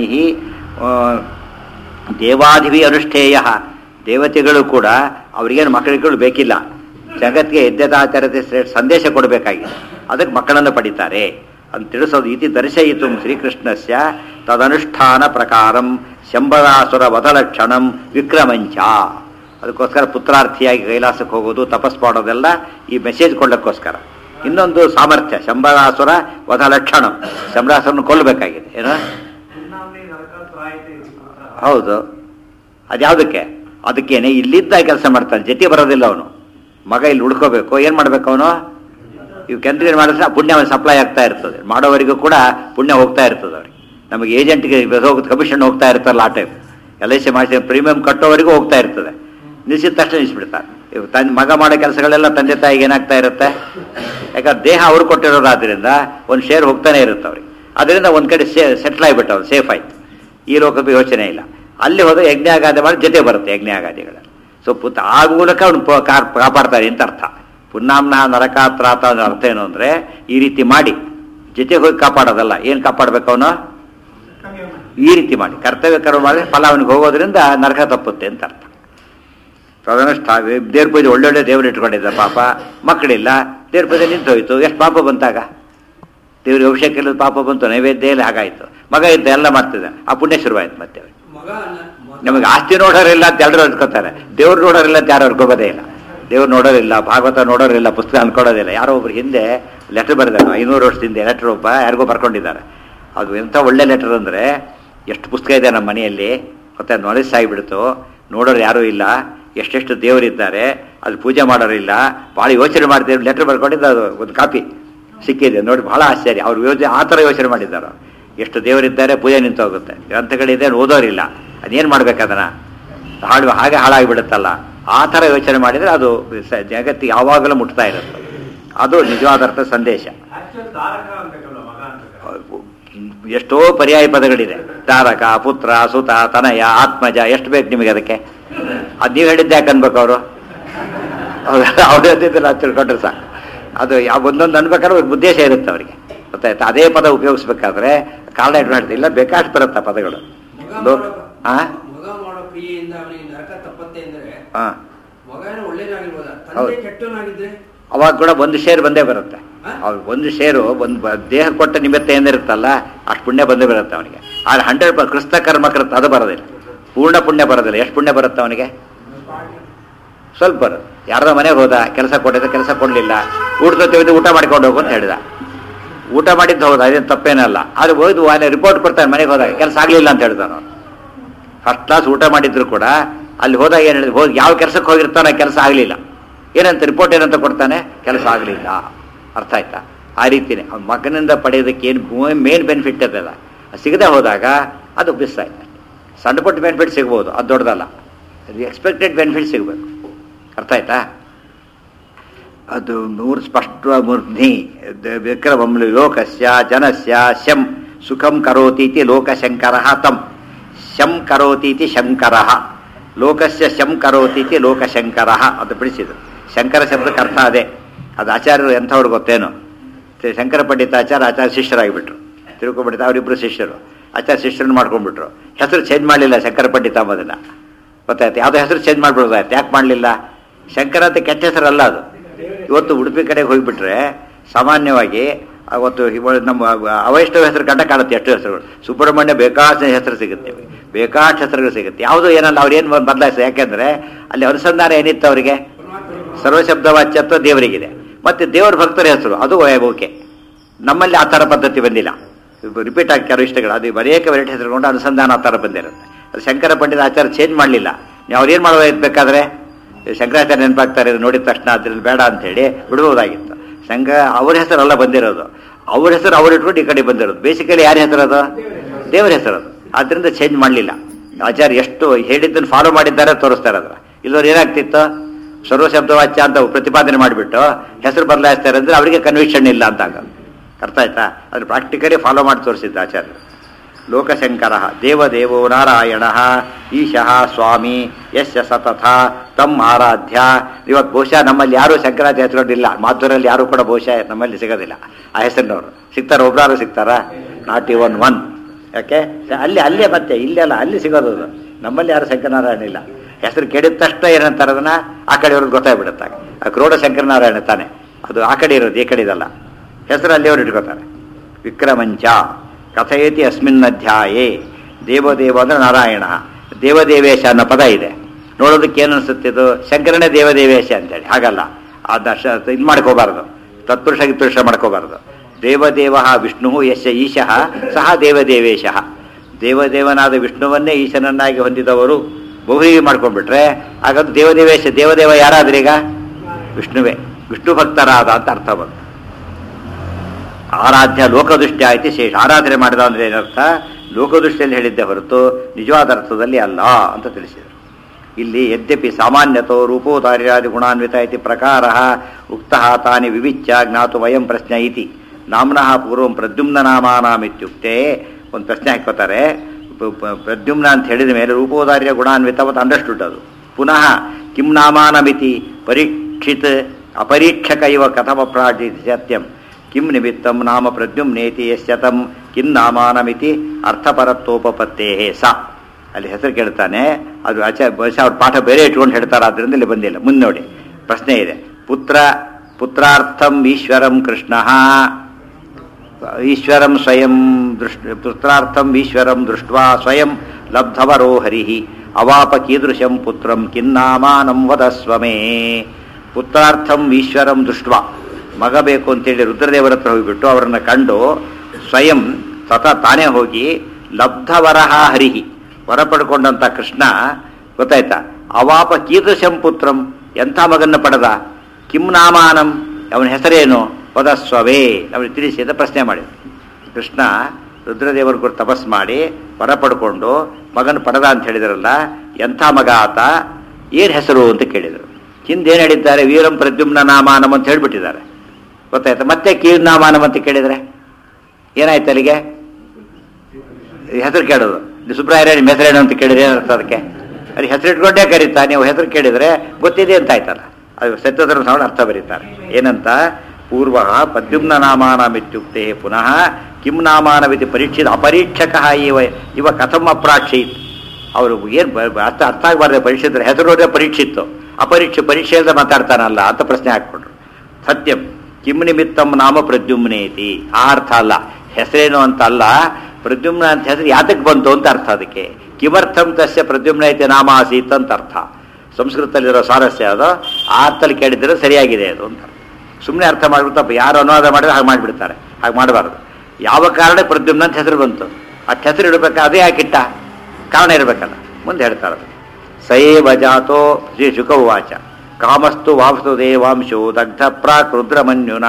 ದೇವಾಧಿವಿ ಅನುಷ್ಠೇಯ ದೇವತೆಗಳು ಕೂಡ ಅವರಿಗೇನು ಮಕ್ಕಳುಗಳು ಬೇಕಿಲ್ಲ ಜಗತ್ತಿಗೆ ಯಜ್ಞದಾಚಾರತೆ ಶ್ರೇಷ್ಠ ಸಂದೇಶ ಕೊಡಬೇಕಾಗಿದೆ ಅದಕ್ಕೆ ಮಕ್ಕಳನ್ನು ಪಡಿತಾರೆ ಅಂತ ತಿಳಿಸೋದು ಇತಿ ದರ್ಶಯಿತು ಶ್ರೀಕೃಷ್ಣಸ್ಯ ತದನುಷ್ಠಾನ ಪ್ರಕಾರಂ ಶಂಬರಾಸುರ ವಧಲಕ್ಷಣಂ ವಿಕ್ರಮಂಚ ಅದಕ್ಕೋಸ್ಕರ ಪುತ್ರಾರ್ಥಿಯಾಗಿ ಕೈಲಾಸಕ್ಕೆ ಹೋಗೋದು ತಪಸ್ ಮಾಡೋದೆಲ್ಲ ಈ ಮೆಸೇಜ್ ಕೊಡಲಿಕ್ಕೋಸ್ಕರ ಇನ್ನೊಂದು ಸಾಮರ್ಥ್ಯ ಶಂಬರಾಸುರ ವಧಲಕ್ಷಣಂ ಶಂಬರಾಸುರನ ಕೊಲ್ಲಬೇಕಾಗಿದೆ ಏನು ಹೌದು ಅದ್ಯಾವುದಕ್ಕೆ ಅದಕ್ಕೇನೆ ಇಲ್ಲಿದ್ದ ಕೆಲಸ ಮಾಡ್ತಾನೆ ಜೊತೆ ಬರೋದಿಲ್ಲ ಅವನು ಮಗ ಇಲ್ಲಿ ಉಳ್ಕೋಬೇಕು ಏನು ಮಾಡ್ಬೇಕು ಅವನು ಇವು ಕೆಂದ್ರಿ ಮಾಡಿದ್ರೆ ಪುಣ್ಯ ಸಪ್ಲೈ ಆಗ್ತಾ ಇರ್ತದೆ ಮಾಡೋವರಿಗೂ ಕೂಡ ಪುಣ್ಯ ಹೋಗ್ತಾ ಇರ್ತದೆ ಅವ್ರಿಗೆ ನಮಗೆ ಏಜೆಂಟ್ಗೆ ಹೋಗುತ್ತೆ ಕಮಿಷನ್ ಹೋಗ್ತಾ ಇರ್ತಾರಲ್ಲ ಆ ಟೈಮ್ ಎಲ್ ಐ ಸಿ ಮಾಡಿಸಿ ಪ್ರೀಮಿಯಂ ಕಟ್ಟೋವರೆಗೂ ಹೋಗ್ತಾ ಇರ್ತದೆ ನಿಲ್ಸಿದ ತಕ್ಷಣ ನಿಲ್ಸ್ಬಿಡ್ತಾರೆ ಇವ್ ತನ್ನ ಮಗ ಮಾಡೋ ಕೆಲಸಗಳೆಲ್ಲ ತಂದೆ ತಾಯಿಗೆ ಏನಾಗ್ತಾ ಇರುತ್ತೆ ಯಾಕಂದ್ರೆ ದೇಹ ಅವ್ರು ಕೊಟ್ಟಿರೋದಾದ್ರಿಂದ ಒಂದು ಶೇರ್ ಹೋಗ್ತಾನೆ ಇರುತ್ತೆ ಅವ್ರಿಗೆ ಅದರಿಂದ ಒಂದು ಕಡೆ ಸೇ ಸೆಟ್ಲ್ ಆಗಿಬಿಟ್ಟು ಅವ್ರು ಸೇಫ್ ಆಯ್ತು ಈ ಲೋಕದ ಯೋಚನೆ ಇಲ್ಲ ಅಲ್ಲಿ ಹೋದ್ರೆ ಯಜ್ಞಾಗಾದಿ ಮಾಡಿ ಜೊತೆ ಬರುತ್ತೆ ಯಜ್ಞಾಗಾದಿಗಳ ಸೊ ಪುತ್ ಆ ಮೂಲಕ ಅವ್ನು ಪ- ಕಾರ್- ಕಾಪಾಡ್ತಾರೆ ಅಂತ ಅರ್ಥ ಪುನ್ನಾಮ್ನ ನರಕಾತ್ರಾತ ಅನ್ನೋ ಅರ್ಥ ಏನು ಅಂದರೆ ಈ ರೀತಿ ಮಾಡಿ ಜೊತೆಗೆ ಹೋಗಿ ಕಾಪಾಡೋದಲ್ಲ ಏನು ಕಾಪಾಡ್ಬೇಕು ಅವನು ಈ ರೀತಿ ಮಾಡಿ ಕರ್ತವ್ಯ ಕರ್ಮ ಮಾಡಿದ್ರೆ ಫಲ ಅವನಿಗೆ ಹೋಗೋದ್ರಿಂದ ನರಕ ತಪ್ಪುತ್ತೆ ಅಂತ ಅರ್ಥ ತದನುಷ್ಠ ದೇವ್ರ ಪೂಜೆ ಒಳ್ಳೊಳ್ಳೆ ದೇವ್ರು ಇಟ್ಕೊಂಡಿದ್ದ ಪಾಪ ಮಕ್ಕಳಿಲ್ಲ ದೇವ್ರ ಪೂಜೆ ನಿಂತು ಹೋಯ್ತು ಎಷ್ಟು ಪಾಪ ಬಂತಾಗ ದೇವ್ರಿಗೆ ಅಭಿಷೇಕ ಇಲ್ಲದ ಪಾಪ ಬಂತು ನೈವೇದ್ಯ ಇಲ್ಲ ಹಾಗಾಯ್ತು ಮಗ ಇದ್ದ ಎಲ್ಲ ಮಾಡ್ತಿದ್ದಾನೆ ಆ ಪುಣ್ಯ ಶುರುವಾಯ್ತು ಮತ್ತೆ ಅವ್ರಿಗೆ. ಮಗ ಅಲ್ಲ ನಮಗೆ ಆಸ್ತಿ ನೋಡೋರಿಲ್ಲ ಅಂತ ಎಲ್ಲರೂ ಅನ್ಕೋತಾರೆ ದೇವ್ರು ನೋಡೋರಿಲ್ಲ ಅಂತ ಯಾರು ಅನ್ಕೋಬೋದೇ ಇಲ್ಲ ದೇವ್ರು ನೋಡೋರಿಲ್ಲ ಭಾಗವತ ನೋಡೋರಿಲ್ಲ ಪುಸ್ತಕ ಅನ್ಕೊಳ್ಳೋದಿಲ್ಲ ಯಾರೋ ಒಬ್ರು ಹಿಂದೆ ಲೆಟರ್ ಬರೆದಾರೆ ಐನೂರು ವರ್ಷದಿಂದ ಲೆಟರ್ ಒಬ್ಬ ಯಾರಿಗೋ ಬರ್ಕೊಂಡಿದ್ದಾರೆ ಅದು ಎಂಥ ಒಳ್ಳೆ ಲೆಟರ್ ಅಂದರೆ ಎಷ್ಟು ಪುಸ್ತಕ ಇದೆ ನಮ್ಮ ಮನೆಯಲ್ಲಿ ಮತ್ತೆ ನಾಲೆಜ್ ಆಗಿಬಿಡ್ತು ನೋಡೋರು ಯಾರೂ ಇಲ್ಲ ಎಷ್ಟೆಷ್ಟು ದೇವರಿದ್ದಾರೆ ಅದು ಪೂಜೆ ಮಾಡೋರಿಲ್ಲ ಭಾಳ ಯೋಚನೆ ಮಾಡ್ತೀವಿ ಲೆಟರ್ ಬರ್ಕೊಂಡಿದ್ದು ಅದು ಒಂದು ಕಾಪಿ ಸಿಕ್ಕಿದೆ ನೋಡಿ ಬಹಳ ಆಶ್ಚರ್ಯ ಅವ್ರು ಯೋಚನೆ ಆ ಥರ ಯೋಚನೆ ಮಾಡಿದ್ದಾರೆ ಎಷ್ಟು ದೇವರಿದ್ದಾರೆ ಪೂಜೆ ನಿಂತು ಹೋಗುತ್ತೆ ಗ್ರಂಥಗಳಿದೆ ಓದೋರಿಲ್ಲ ಅದೇನು ಮಾಡ್ಬೇಕು ಅದನ್ನ ಹಾಳು ಹಾಗೆ ಹಾಳಾಗಿಬಿಡುತ್ತಲ್ಲ ಆ ಥರ ಯೋಚನೆ ಮಾಡಿದರೆ ಅದು ಸ- ಜಗತ್ತಿಗೆ ಯಾವಾಗಲೂ ಮುಟ್ತಾ ಇರುತ್ತೆ ಅದು ನಿಜವಾದ ಅರ್ಥ ಸಂದೇಶ ಆಕ್ಚುಲ್ ತಾರಕ ಅನ್ಬೇಕಲ್ಲ ಮಗ ಅನ್ಬೇಕು ಎಷ್ಟೋ ಪರ್ಯಾಯ ಪದಗಳಿದೆ ತಾರಕ ಪುತ್ರ ಸುತ ತನಯ ಆತ್ಮಜ ಎಷ್ಟು ಬೇಕು ನಿಮಗೆ ಅದಕ್ಕೆ ಅದು ನೀವು ಹೇಳಿದ್ದೆ ಯಾಕೆ ಅನ್ಬೇಕು ಅವರು ಅವ್ರು ಹೇಳ್ತಿದ್ದಿಲ್ಲ ಅದು ತಿಳ್ಕೊಂಡ್ರೆ ಸಾಕು ಅದು ಯಾವ ಒಂದೊಂದು ಅನ್ಬೇಕಾದ್ರೆ ಒಂದು ಉದ್ದೇಶ ಇರುತ್ತೆ ಅವರಿಗೆ ಗೊತ್ತಾಯ್ತಾ ಅದೇ ಪದ ಉಪಯೋಗಿಸ್ಬೇಕಾದ್ರೆ ಕಾರಣ ಇಟ್ಟು ಮಾಡ್ತೀವಿ ಇಲ್ಲ ಬೇಕಾಷ್ಟು ಬರುತ್ತೆ ಆ ಪದಗಳು ಮಗ ಲೋ- ಮಾಡೋ ಆ? ಮಗ ಮಾಡೋ ಕ್ರಿಯೆಯಿಂದ ಅವನಿಗೆ ನರಕ ತಪ್ಪತ್ತೆ ಅಂದ್ರೆ ಆ. ಮಗ ಏನೋ ಒಳ್ಳೇದಾಗಿರ್ಬೋದ ಹೌದು. ತಂದೆ ಕೆಟ್ಟವನಾಗಿದ್ರೆ ಅವಾಗ ಕೂಡ ಒಂದು ಶೇರ್ ಬಂದೇ ಬರುತ್ತೆ ಹಾ? ಅವ್ರು ಒಂದು ಶೇರು ಒಂದು ಬ- ದೇಹ ಕೊಟ್ಟ ನಿಮಿತ್ತ ಏನಿರುತ್ತಲ್ಲ ಅಷ್ಟು ಪುಣ್ಯ ಬಂದೇ ಬರುತ್ತೆ ಅವನಿಗೆ ಆದ್ರೆ ಹಂಡ್ರೆಡ್ ಪರ್ ಕ್ರಿಸ್ತ ಕರ್ಮ ಕೃತ ಅದು ಬರೋದಿಲ್ಲ ಪೂರ್ಣ ಪುಣ್ಯ ಬರೋದಿಲ್ಲ ಎಷ್ಟು ಪುಣ್ಯ ಬರುತ್ತೆ ಅವನಿಗೆ ಸ್ವಲ್ಪ ಬರುತ್ತೆ ಯಾರ್ದೋ ಮನೆಗೆ ಹೋದ ಕೆಲಸ ಕೊಟ್ಟಿದ್ದ ಕೆಲಸ ಕೊಡಲಿಲ್ಲ ಊಟದ ತೆಗೆದು ಊಟ ಮಾಡ್ಕೊಂಡು ಹೋಗು ಅಂತ ಹೇಳಿದ ಊಟ ಮಾಡಿದ್ದು ಹೌದು ಅದೇನು ತಪ್ಪೇನಲ್ಲ ಆದ್ರೆ ಹೋಯ್ದು ಅಲ್ಲಿ ರಿಪೋರ್ಟ್ ಕೊಡ್ತಾನೆ ಮನೆಗೆ ಹೋದಾಗ ಕೆಲಸ ಆಗಲಿಲ್ಲ ಅಂತ ಹೇಳ್ತಾನೆ ಅವನು ಫಸ್ಟ್ ಕ್ಲಾಸ್ ಊಟ ಮಾಡಿದ್ರು ಕೂಡ ಅಲ್ಲಿ ಹೋದಾಗ ಏನು ಹೇಳಿದ್ರು ಹೋಗಿ ಯಾವ ಕೆಲಸಕ್ಕೆ ಹೋಗಿರ್ತಾನೆ ಕೆಲಸ ಆಗಲಿಲ್ಲ ಏನಂತ ರಿಪೋರ್ಟ್ ಏನಂತ ಕೊಡ್ತಾನೆ ಕೆಲಸ ಆಗಲಿಲ್ಲ ಅರ್ಥ ಆಯ್ತಾ ಆ ರೀತಿನೇ ಅವ್ನ ಮಗನಿಂದ ಪಡೆಯೋದಕ್ಕೆ ಏನು ಮೇನ್ ಬೆನಿಫಿಟ್ ಅದಲ್ಲ ಅದು ಸಿಗದೆ ಹೋದಾಗ ಅದು ಮಿಸ್ ಆಯ್ತು ಸಣ್ಣ ಪುಟ್ಟ ಬೆನಿಫಿಟ್ ಸಿಗ್ಬೋದು ಅದು ದೊಡ್ಡದಲ್ಲ ಅದು ಎಕ್ಸ್ಪೆಕ್ಟೆಡ್ ಬೆನಿಫಿಟ್ ಸಿಗಬೇಕು ಅರ್ಥ ಆಯ್ತಾ ಅದು ನೂರು ಸ್ಪಷ್ಟ ಮೂರ್ಧ್ನಿ ದ- ವಿಕ್ರಮಂ ಲೋಕಸ್ಯ ಜನಸ್ಯ ಶಂ ಸುಖಂ ಕರೋತಿ ಇತಿ ಲೋಕಶಂಕರ ತಂ ಶಂ ಕರೋತಿ ಇತಿ ಶಂಕರ ಲೋಕಸ್ಯ ಶಂ ಕರೋತಿ ಇತಿ ಲೋಕಶಂಕರ ಅದು ಬಿಡಿಸಿದ್ರು ಶಂಕರ ಶಬ್ದಕ್ಕೆ ಅರ್ಥ ಅದೇ ಅದು ಆಚಾರ್ಯರು ಎಂಥವ್ರು ಗೊತ್ತೇನು ಶ್ರೀ ಶಂಕರ ಪಂಡಿತಾಚಾರ್ಯ ಆಚಾರ್ಯ ಶಿಷ್ಯರಾಗಿಬಿಟ್ರು ತಿರುಕೊಂಡ್ಬಿಟ್ಟಿದ್ದ ಅವರಿಬ್ಬರು ಶಿಷ್ಯರು ಆಚಾರ್ಯ ಶಿಷ್ಯರನ್ನು ಮಾಡ್ಕೊಂಡ್ಬಿಟ್ರು ಹೆಸರು ಚೇಂಜ್ ಮಾಡಲಿಲ್ಲ ಶಂಕರ ಪಂಡಿತ ಅಂಬೋದನ್ನ ಗೊತ್ತಾಯ್ತು ಯಾವುದೋ ಹೆಸರು ಚೇಂಜ್ ಮಾಡ್ಬಿಡೋದಾಯ್ತು ಯಾಕೆ ಮಾಡಲಿಲ್ಲ ಶಂಕರ ಅಂತ ಕೆಟ್ಟ ಹೆಸರಲ್ಲ ಅದು ಇವತ್ತು ಉಡುಪಿ ಕಡೆಗೆ ಹೋಗಿಬಿಟ್ರೆ ಸಾಮಾನ್ಯವಾಗಿ ಅವತ್ತು ಇವ- ನಮ್ಮ ಅವೈಷ್ಣವ ಹೆಸರು ಕಂಡ ಕಾಣುತ್ತೆ ಎಷ್ಟು ಹೆಸರುಗಳು ಸುಬ್ರಹ್ಮಣ್ಯ ಬೇಕಾದ ಹೆಸರು ಸಿಗುತ್ತೆ ಬೇಕಾದ ಹೆಸರುಗಳು ಸಿಗುತ್ತೆ ಯಾವುದೋ ಏನಲ್ಲ ಅವ್ರು ಏನು ಬದಲಾಯಿಸ ಯಾಕೆಂದ್ರೆ ಅಲ್ಲಿ ಅನುಸಂಧಾನ ಏನಿತ್ತು ಅವರಿಗೆ ಸರ್ವಶಬ್ದ ವಾಚ್ಯತ್ವ ದೇವರಿಗಿದೆ ಮತ್ತೆ ದೇವರ ಭಕ್ತರ ಹೆಸರು ಅದು ಓಕೆ ನಮ್ಮಲ್ಲಿ ಆ ಥರ ಪದ್ಧತಿ ಬಂದಿಲ್ಲ ರಿಪೀಟ್ ಆಗಿ ಕೆಲವು ಇಷ್ಟಗಳು ಅದು ಅನೇಕ ವೆರೈಟಿ ಹೆಸರುಕೊಂಡು ಅನುಸಂಧಾನ ಆ ಥರ ಬಂದಿರುತ್ತೆ ಅದು ಶಂಕರ ಪಂಡಿತ ಆಚಾರ ಚೇಂಜ್ ಮಾಡಲಿಲ್ಲ ನೀವು ಅವ್ರು ಏನು ಮಾಡೋದು ಬೇಕಾದ್ರೆ ಶಂಕರಾಚಾರ್ಯ ನೆನಪಾಗ್ತಾರೆ ಇದು ನೋಡಿದ ತಕ್ಷಣ ಅದ್ರಲ್ಲಿ ಬೇಡ ಅಂತ ಹೇಳಿ ಬಿಡ್ಬೋದಾಗಿತ್ತು ಶಂಕ ಅವ್ರ ಹೆಸರಲ್ಲ ಬಂದಿರೋದು ಅವ್ರ ಹೆಸರು ಅವ್ರು ಇಟ್ಕೊಂಡು ಈ ಕಡೆ ಬಂದಿರೋದು ಬೇಸಿಕಲಿ ಯಾರ ಹೆಸರು ಅದು ದೇವರ ಹೆಸರು ಅದು ಆದ್ರಿಂದ ಚೇಂಜ್ ಮಾಡಲಿಲ್ಲ ಆಚಾರ್ಯ ಎಷ್ಟು ಹೇಳಿದ್ದನ್ನು ಫಾಲೋ ಮಾಡಿದ್ದಾರೆ ತೋರಿಸ್ತಾರೆ ಅದರ ಇಲ್ಲವ್ರು ಏನಾಗ್ತಿತ್ತು ಸರ್ವ ಶಬ್ದವಾಚ್ಯ ಅಂತ ಪ್ರತಿಪಾದನೆ ಮಾಡಿಬಿಟ್ಟು ಹೆಸರು ಬದಲಾಯಿಸ್ತಾರೆ ಅಂದ್ರೆ ಅವರಿಗೆ ಕನ್ವಿಕ್ಷನ್ ಇಲ್ಲ ಅಂತ ಆಗೋದು ಅರ್ಥ ಆಯ್ತಾ ಅದು ಪ್ರಾಕ್ಟಿಕಲಿ ಫಾಲೋ ಮಾಡಿ ತೋರಿಸಿದ್ದ ಆಚಾರ್ಯರು ಲೋಕಶಂಕರ ದೇವದೇವೋ ನಾರಾಯಣ ಈಶಃ ಸ್ವಾಮಿ ಯಶ ಸತತ ತಮ್ ಆರಾಧ್ಯ ಇವತ್ತು ಬಹುಶಃ ನಮ್ಮಲ್ಲಿ ಯಾರೂ ಶಂಕರಾಚಾರ್ಯ ಹೆಸರುಗಳಿಲ್ಲ ಮಾಧುರಲ್ಲಿ ಯಾರೂ ಕೂಡ ಬಹುಶಃ ನಮ್ಮಲ್ಲಿ ಸಿಗೋದಿಲ್ಲ ಆ ಹೆಸರಿನವರು ಸಿಗ್ತಾರ ಒಬ್ರಾರು ಸಿಗ್ತಾರ ನಾಟ್ ಇವನ್ ಒನ್ ಯಾಕೆ ಅಲ್ಲಿ ಅಲ್ಲೇ ಮತ್ತೆ ಇಲ್ಲೇ ಅಲ್ಲ ಅಲ್ಲಿ ಸಿಗೋದು ಅದು. ನಮ್ಮಲ್ಲಿ ಯಾರು ಶಂಕರನಾರಾಯಣ ಇಲ್ಲ ಹೆಸರು ಕೇಳಿದ ತಕ್ಷಣ ಏನಂತಾರೆ ಅದನ್ನ ಆ ಕಡೆಯವ್ರಿಗೆ ಗೊತ್ತಾಗ್ಬಿಡುತ್ತೆ ಆ ಕ್ರೋಢ ಶಂಕರನಾರಾಯಣ ತಾನೆ ಅದು ಆ ಕಡೆ ಇರೋದು ಈ ಕಡೆ ಇದಲ್ಲ ಹೆಸರು ಅಲ್ಲಿಯವರು ಇಟ್ಕೋತಾರೆ ವಿಕ್ರಮಂಚ ಕಥಯತಿ ಅಸ್ಮಿನ್ ಅಧ್ಯಾಯೇ ದೇವದೇವ ಅಂದ್ರೆ ನಾರಾಯಣ ದೇವದೇವೇಶ ಅನ್ನೋ ಪದ ಇದೆ ನೋಡೋದಕ್ಕೆ ಏನು ಅನ್ಸುತ್ತೆ ಇದು ಶಂಕರನೇ ದೇವದೇವೇಶ ಅಂತೇಳಿ ಹಾಗಲ್ಲ ಅದನ್ನ ಇದು ಮಾಡ್ಕೋಬಾರ್ದು ತತ್ಪುರುಷ ಗಿತ್ಪುರುಷ ಮಾಡ್ಕೋಬಾರ್ದು ದೇವದೇವ ವಿಷ್ಣು ಯಶ ಈಶಃ ಸಹ ದೇವದೇವೇಶ ದೇವದೇವನಾದ ವಿಷ್ಣುವನ್ನೇ ಈಶನನ್ನಾಗಿ ಹೊಂದಿದವರು ಬಹುಹೀಗೆ ಮಾಡ್ಕೊಂಡ್ಬಿಟ್ರೆ ಹಾಗದು ದೇವದೇವೇಶ ದೇವದೇವ ಯಾರಾದ್ರೀಗ ವಿಷ್ಣುವೇ ವಿಷ್ಣು ಭಕ್ತರಾದ ಅಂತ ಅರ್ಥ ಬಂತು ಆರಾಧ್ಯ ಲೋಕದೃಷ್ಟಿ ಆಯ್ತು ಶೇಷ ಆರಾಧನೆ ಮಾಡಿದ ಅಂದ್ರೆ ಏನರ್ಥ ಲೋಕದೃಷ್ಟಿಯಲ್ಲಿ ಹೇಳಿದ್ದೆ ಹೊರತು ನಿಜವಾದ ಅರ್ಥದಲ್ಲಿ ಅಲ್ಲ ಅಂತ ತಿಳಿಸಿದರು ಇಲ್ಲಿ ಯದ್ಯಪಿ ಸಾಮಾನ್ಯತೋ ರೂಪೋದಾರ್ಯಾದಿ ಗುಣಾನ್ವಿತ ಇತಿ ಪ್ರಕಾರ ಉಕ್ತ ತಾನಿ ವಿವಿಚ್ಯ ಜ್ಞಾತು ವಯಂ ಪ್ರಶ್ನೆ ಇತಿ ನಾಮ್ನಃ ಪೂರ್ವಂ ಪ್ರದ್ಯುಮ್ನ ನಾಮಾನಾಮಿತ್ಯುಕ್ತೆ ಒಂದು ಪ್ರಶ್ನೆ ಹಾಕೋತಾರೆ ಪ- ಪ- ಪ್ರದ್ಯುಮ್ನ ಅಂತ ಹೇಳಿದ ಮೇಲೆ ರೂಪೋದಾರ್ಯ ಗುಣಾನ್ವಿತ ಮತ್ತು ಅಂಡರ್ಸ್ಟುಡ್ ಅದು ಪುನಃ ಕಿಂ ನಾಮಾನಮಿತಿ ಪರೀಕ್ಷಿತ್ ಅಪರೀಕ್ಷಕ ಇವ ಕಥಮ ಪ್ರಾಜಿತ್ ಸತ್ಯಂ ಕಿಂ ನಿಮಿತ್ತಂ ನಾಮ ಪ್ರದ್ಯುಮ್ನೇತಿ ಯಶ್ಯತಂ ಕಿಂ ನಾಮಾನಮಿತಿ ಅರ್ಥಪರತ್ವೋಪತ್ತೇ ಸ ಅಲ್ಲಿ ಹೆಸರು ಕೇಳ್ತಾನೆ ಅದು ಆಚಾರ ಬಹುಶಃ ಅವ್ರ ಪಾಠ ಬೇರೆ ಇಟ್ಕೊಂಡು ಹೇಳ್ತಾರೆ ಆದ್ರಿಂದ ಇಲ್ಲಿ ಬಂದಿಲ್ಲ ಮುಂದೆ ನೋಡಿ ಪ್ರಶ್ನೆ ಇದೆ ಪುತ್ರ ಪುತ್ರಾರ್ಥಂ ಈಶ್ವರಂ ಕೃಷ್ಣ ಈಶ್ವರಂ ಸ್ವಯಂ ದೃಷ್ಟ ಪುತ್ರಾರ್ಥಂ ಈಶ್ವರಂ ದೃಷ್ಟ ಸ್ವಯಂ ಲಬ್ಧವರೋ ಹರಿ ಅವಾಪ ಕೀದೃಶಂ ಪುತ್ರಂ ಕಿನ್ನಾಮಾನಂ ವದಸ್ವ ಮೇ ಪುತ್ರಾರ್ಥಂ ಈಶ್ವರಂ ದೃಷ್ಟ ಮಗ ಬೇಕು ಅಂತೇಳಿ ರುದ್ರದೇವರ ಹತ್ರ ಹೋಗಿಬಿಟ್ಟು ಅವರನ್ನು ಕಂಡು ಸ್ವಯಂ ಸತ ತಾನೇ ಹೋಗಿ ಲಬ್ಧವರಹ ಹರಿಹಿ ವರ ಪಡ್ಕೊಂಡಂತ ಕೃಷ್ಣ ಗೊತ್ತಾಯ್ತಾ ಅವಾಪ ಕೀದೃಶಂ ಪುತ್ರಂ ಎಂಥ ಮಗನ್ನ ಪಡೆದ ಕಿಂ ನಾಮಾನಂ ಅವನ ಹೆಸರೇನು ಪದಸ್ವವೇ ಅವನಿಗೆ ತಿಳಿಸಿ ಅಂತ ಪ್ರಶ್ನೆ ಮಾಡಿದ ಕೃಷ್ಣ ರುದ್ರದೇವರ ಕುರಿತು ತಪಸ್ ಮಾಡಿ ವರ ಪಡ್ಕೊಂಡು ಮಗನ ಪಡೆದ ಅಂತ ಹೇಳಿದ್ರಲ್ಲ ಎಂಥ ಮಗ ಆತ ಏನು ಹೆಸರು ಅಂತ ಕೇಳಿದರು ಹಿಂದೆ ಏನು ಹೇಳಿದ್ದಾರೆ ವೀರಂ ಪ್ರದ್ಯುಮ್ನ ನಾಮಾನಂ ಅಂತ ಹೇಳ್ಬಿಟ್ಟಿದ್ದಾರೆ ಗೊತ್ತಾಯ್ತಾ ಮತ್ತೆ ಕೀರ್ ನಾಮಾನಂ ಅಂತ ಕೇಳಿದರೆ ಏನಾಯ್ತು ಅಲ್ಲಿಗೆ ಹೆಸರು ಕೇಳೋದು ನೀವು ಸುಬ್ರಾಯರೇ ನಿಮ್ಮ ಹೆಸರೇನು ಅಂತ ಕೇಳಿದ್ರೆ ಏನರ್ಥ ಅದಕ್ಕೆ ಅದು ಹೆಸರು ಇಟ್ಕೊಂಡೇ ಕರೀತಾ ನೀವು ಹೆಸರು ಕೇಳಿದ್ರೆ ಗೊತ್ತಿದೆ ಅಂತ ಆಯ್ತಲ್ಲ ಅದು ಸತ್ಯಧರ್ಮ ಶ್ರವಣ ಅರ್ಥ ಬರೀತಾರೆ ಏನಂತ ಪೂರ್ವ ಪದ್ಯುಮ್ನ ನಾಮಾನಮಿತ್ಯುಕ್ತೆ ಪುನಃ ಕಿಂ ನಾಮಾನವಿತಿ ಪರೀಕ್ಷಿತ ಅಪರೀಕ್ಷಕ ಇವ ಇವ ಕಥಂ ಅಪ್ರಾಕ್ಷೀತ್ ಅವರು ಏನು ಅರ್ಥ ಅರ್ಥ ಆಗಬಾರ್ದು ಪರೀಕ್ಷಿತರ ಹೆಸರು ನೋಡಿದ್ರೆ ಪರೀಕ್ಷಿತ್ತು ಅಪರೀಕ್ಷೆ ಪರೀಕ್ಷೆ ಇಲ್ಲದೆ ಮಾತಾಡ್ತಾನಲ್ಲ ಅಂತ ಪ್ರಶ್ನೆ ಹಾಕ್ಕೊಂಡ್ರು ಸತ್ಯಂ ಕಿಂ ನಿಮಿತ್ತಂ ನಾಮ ಪ್ರದ್ಯುಮ್ನೇತಿ ಆ ಅರ್ಥ ಅಲ್ಲ ಹೆಸರೇನು ಅಂತ ಅಲ್ಲ ಪ್ರದ್ಯುಮ್ನ ಅಂತ ಹೆಸರು ಯಾತಕ್ಕೆ ಬಂತು ಅಂತ ಅರ್ಥ ಅದಕ್ಕೆ ಕಿಮರ್ಥಂ ತಸ್ಯ ಪ್ರದ್ಯುಮ್ನ ಐತಿ ನಾಮ ಆಸೀತ್ ಅಂತ ಅರ್ಥ ಸಂಸ್ಕೃತದಲ್ಲಿರೋ ಸ್ವಾರಸ್ಯ ಅದು ಆ ಅರ್ಥದಲ್ಲಿ ಕೇಳಿದ್ರೆ ಸರಿಯಾಗಿದೆ ಅದು ಅಂತ ಸುಮ್ಮನೆ ಅರ್ಥ ಮಾಡ್ಬಿಟ್ಟು ಯಾರು ಅನುವಾದ ಮಾಡಿದ್ರೆ ಹಾಗೆ ಮಾಡಿಬಿಡ್ತಾರೆ ಹಾಗೆ ಮಾಡಬಾರ್ದು ಯಾವ ಕಾರಣ ಪ್ರದ್ಯುಮ್ನ ಅಂತ ಹೆಸರು ಬಂತು ಆ ಹೆಸರು ಇಡಬೇಕು ಅದೇ ಯಾಕಿಟ್ಟ ಕಾರಣ ಇರಬೇಕಲ್ಲ ಮುಂದೆ ಹೇಳ್ತಾರೆ ಅದು ಸಯೇವ ಜಾತೋ ಶ್ರೀ ಶುಕವಾಚ ಕಾಮಸ್ತು ವಾಪಸು ದೇವಾಂಶೋ ದಗ್ಧ ಪ್ರಾಕ್ ರುದ್ರಮನ್ಯುನಾ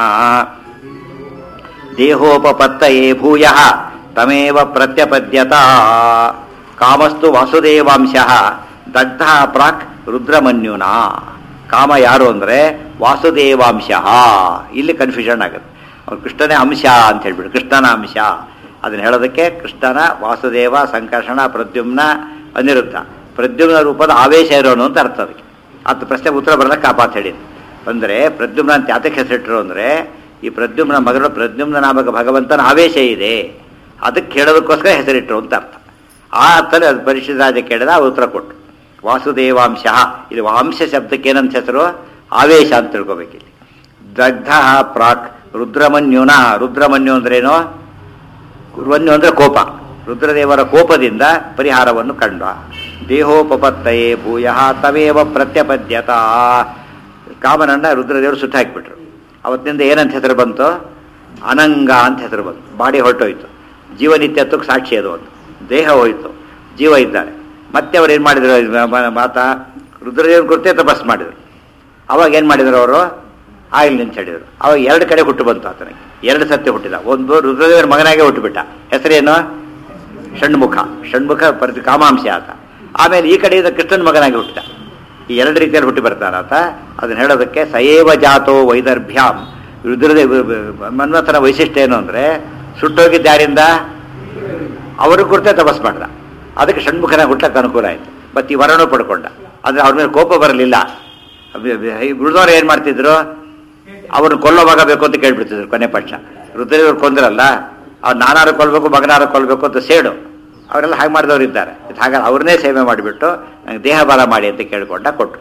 ದೇಹೋಪಪತ್ತಯೇ ಭೂಯ ತಮೇವ ಪ್ರತ್ಯಪದ್ಯತ ಕಾಮಸ್ತು ವಾಸುದೇವಾಂಶ ದಗ್ಧ ಪ್ರಾಕ್ ರುದ್ರಮನ್ಯುನಾ ಕಾಮ ಯಾರು ಅಂದರೆ ವಾಸುದೇವಾಂಶ ಇಲ್ಲಿ ಕನ್ಫ್ಯೂಷನ್ ಆಗುತ್ತೆ ಅವ್ನು ಕೃಷ್ಣನೇ ಅಂಶ ಅಂತ ಹೇಳ್ಬಿಟ್ಟು ಕೃಷ್ಣನ ಅಂಶ ಅದನ್ನ ಹೇಳೋದಕ್ಕೆ ಕೃಷ್ಣನ ವಾಸುದೇವ ಸಂಕರ್ಷಣ ಪ್ರದ್ಯುಮ್ನ ಅನಿರುದ್ಧ ಪ್ರದ್ಯುಮ್ನ ರೂಪದ ಆವೇಶ ಇರೋನು ಅಂತ ಅರ್ಥ ಅದಕ್ಕೆ ಅದು ಪ್ರಶ್ನೆ ಉತ್ತರ ಬರಲ್ಲ ಕಾಪಾತ್ ಹೇಳಿದ್ದು ಅಂದರೆ ಪ್ರದ್ಯುಮ್ನ ಅಂತ ಯಾತಕ್ಕೆ ಹೆಸರಿಟ್ಟರು ಅಂದರೆ ಈ ಪ್ರದ್ಯುಮ್ನ ಮಗನ ಪ್ರದ್ಯುಮ್ನ ನಾಮಕ ಭಗವಂತನ ಆವೇಶ ಇದೆ ಅದಕ್ಕೆ ಹೇಳೋದಕ್ಕೋಸ್ಕರ ಹೆಸರಿಟ್ಟರು ಅಂತ ಅರ್ಥ ಆ ಅರ್ಥದಲ್ಲಿ ಅದು ಪರಿಶುದ್ಧ ರಾಜ ಕೇಳಿದ ಆ ಉತ್ತರ ಕೊಟ್ಟು ವಾಸುದೇವಾಂಶ ಇಲ್ಲಿ ವಾಂಶ ಶಬ್ದಕ್ಕೆ ಏನಂತ ಹೆಸರು ಆವೇಶ ಅಂತ ತಿಳ್ಕೊಬೇಕಿಲ್ಲಿ ದಗ್ಧ ಪ್ರಾಕ್ ರುದ್ರಮನ್ಯುನ ರುದ್ರಮನ್ಯು ಅಂದ್ರೇನು ವನ್ಯು ಅಂದ್ರೆ ಕೋಪ ರುದ್ರದೇವರ ಕೋಪದಿಂದ ಪರಿಹಾರವನ್ನು ಕಂಡ ದೇಹೋಪಪತ್ತಯೇ ಭೂಯ ತವೇವ ಪ್ರತ್ಯಪದ್ಯತ ಕಾಮನನ್ನ ರುದ್ರದೇವರು ಸುಟ್ಟು ಹಾಕಿಬಿಟ್ರು ಅವತ್ತಿನಿಂದ ಏನಂತ ಹೆಸರು ಬಂತು ಅನಂಗ ಅಂತ ಹೆಸರು ಬಂತು ಬಾಡಿ ಹೊರಟೋಯ್ತು ಜೀವನಿತ್ಯತ್ವಕ್ಕೆ ಸಾಕ್ಷಿ ಅದು ಒಂದು ದೇಹ ಹೋಯ್ತು ಜೀವ ಇದ್ದಾರೆ ಮತ್ತೆ ಅವ್ರು ಏನು ಮಾಡಿದ್ರು ಮ- ಮಾತಾ ರುದ್ರದೇವ್ರ ಕುರಿತೇ ತಪಸ್ ಮಾಡಿದ್ರು ಅವಾಗ ಏನು ಮಾಡಿದ್ರು ಅವರು ಆಯಿಲ್ ನಿಂತ ಹೇಳಿದ್ರು ಅವಾಗ ಎರಡು ಕಡೆ ಹುಟ್ಟು ಬಂತು ಆತನಿಗೆ ಎರಡು ಸತ್ಯ ಹುಟ್ಟಿದ ಒಂದು ರುದ್ರದೇವರ ಮಗನಾಗೆ ಹುಟ್ಟುಬಿಟ್ಟ ಹೆಸರೇನು ಷಣ್ಮುಖ ಷಣ್ಮುಖ ಪ್ರತಿ ಕಾಮಾಂಶ ಆತ ಆಮೇಲೆ ಈ ಕಡೆಯಿಂದ ಕೃಷ್ಣನ ಮಗನಾಗಿ ಹುಟ್ಟಿದ ಈ ಎರಡು ರೀತಿಯಲ್ಲಿ ಹುಟ್ಟಿ ಬರ್ತಾನಾತ ಅದನ್ನ ಹೇಳೋದಕ್ಕೆ ಸಯೇವ ಜಾತೋ ವೈದರ್ಭ್ಯಾಂ ರುದ್ರದ ಮನ್ಮಥನ ವೈಶಿಷ್ಟ್ಯ ಏನು ಅಂದ್ರೆ ಸುಟ್ಟೋಗಿದ್ದ ಯಾರಿಂದ ಅವರು ಕುರಿತೇ ತಪಸ್ ಮಾಡ್ದ ಅದಕ್ಕೆ ಷಣ್ಮುಖನ ಹುಟ್ಟಕ್ಕೆ ಅನುಕೂಲ ಆಯ್ತು ಮತ್ತೆ ಈ ವರನೂ ಪಡ್ಕೊಂಡ ಆದ್ರೆ ಅವ್ರ ಮೇಲೆ ಕೋಪ ಬರಲಿಲ್ಲ ಉಳಿದವ್ರು ಏನ್ ಮಾಡ್ತಿದ್ರು ಅವ್ರನ್ನ ಕೊಲ್ಲೋ ಮಗ ಬೇಕು ಅಂತ ಕೇಳ್ಬಿಡ್ತಿದ್ರು ಕೊನೆ ಪಕ್ಷ ರುದ್ರದೇವ್ರು ಕೊಂದ್ರಲ್ಲ ಅವ್ರು ನಾನಾರು ಕೊಲ್ಬೇಕು ಮಗನಾರು ಕೊಲ್ಬೇಕು ಅಂತ ಸೇಡು ಅವರೆಲ್ಲ ಹಾಗೆ ಮಾಡಿದವ್ರು ಇದ್ದಾರೆ ಇದು ಹಾಗಾಗಿ ಅವ್ರನ್ನೇ ಸೇವೆ ಮಾಡಿಬಿಟ್ಟು ನಂಗೆ ದೇಹ ಬಲ ಮಾಡಿ ಅಂತ ಕೇಳ್ಕೊಂಡ ಕೊಟ್ರು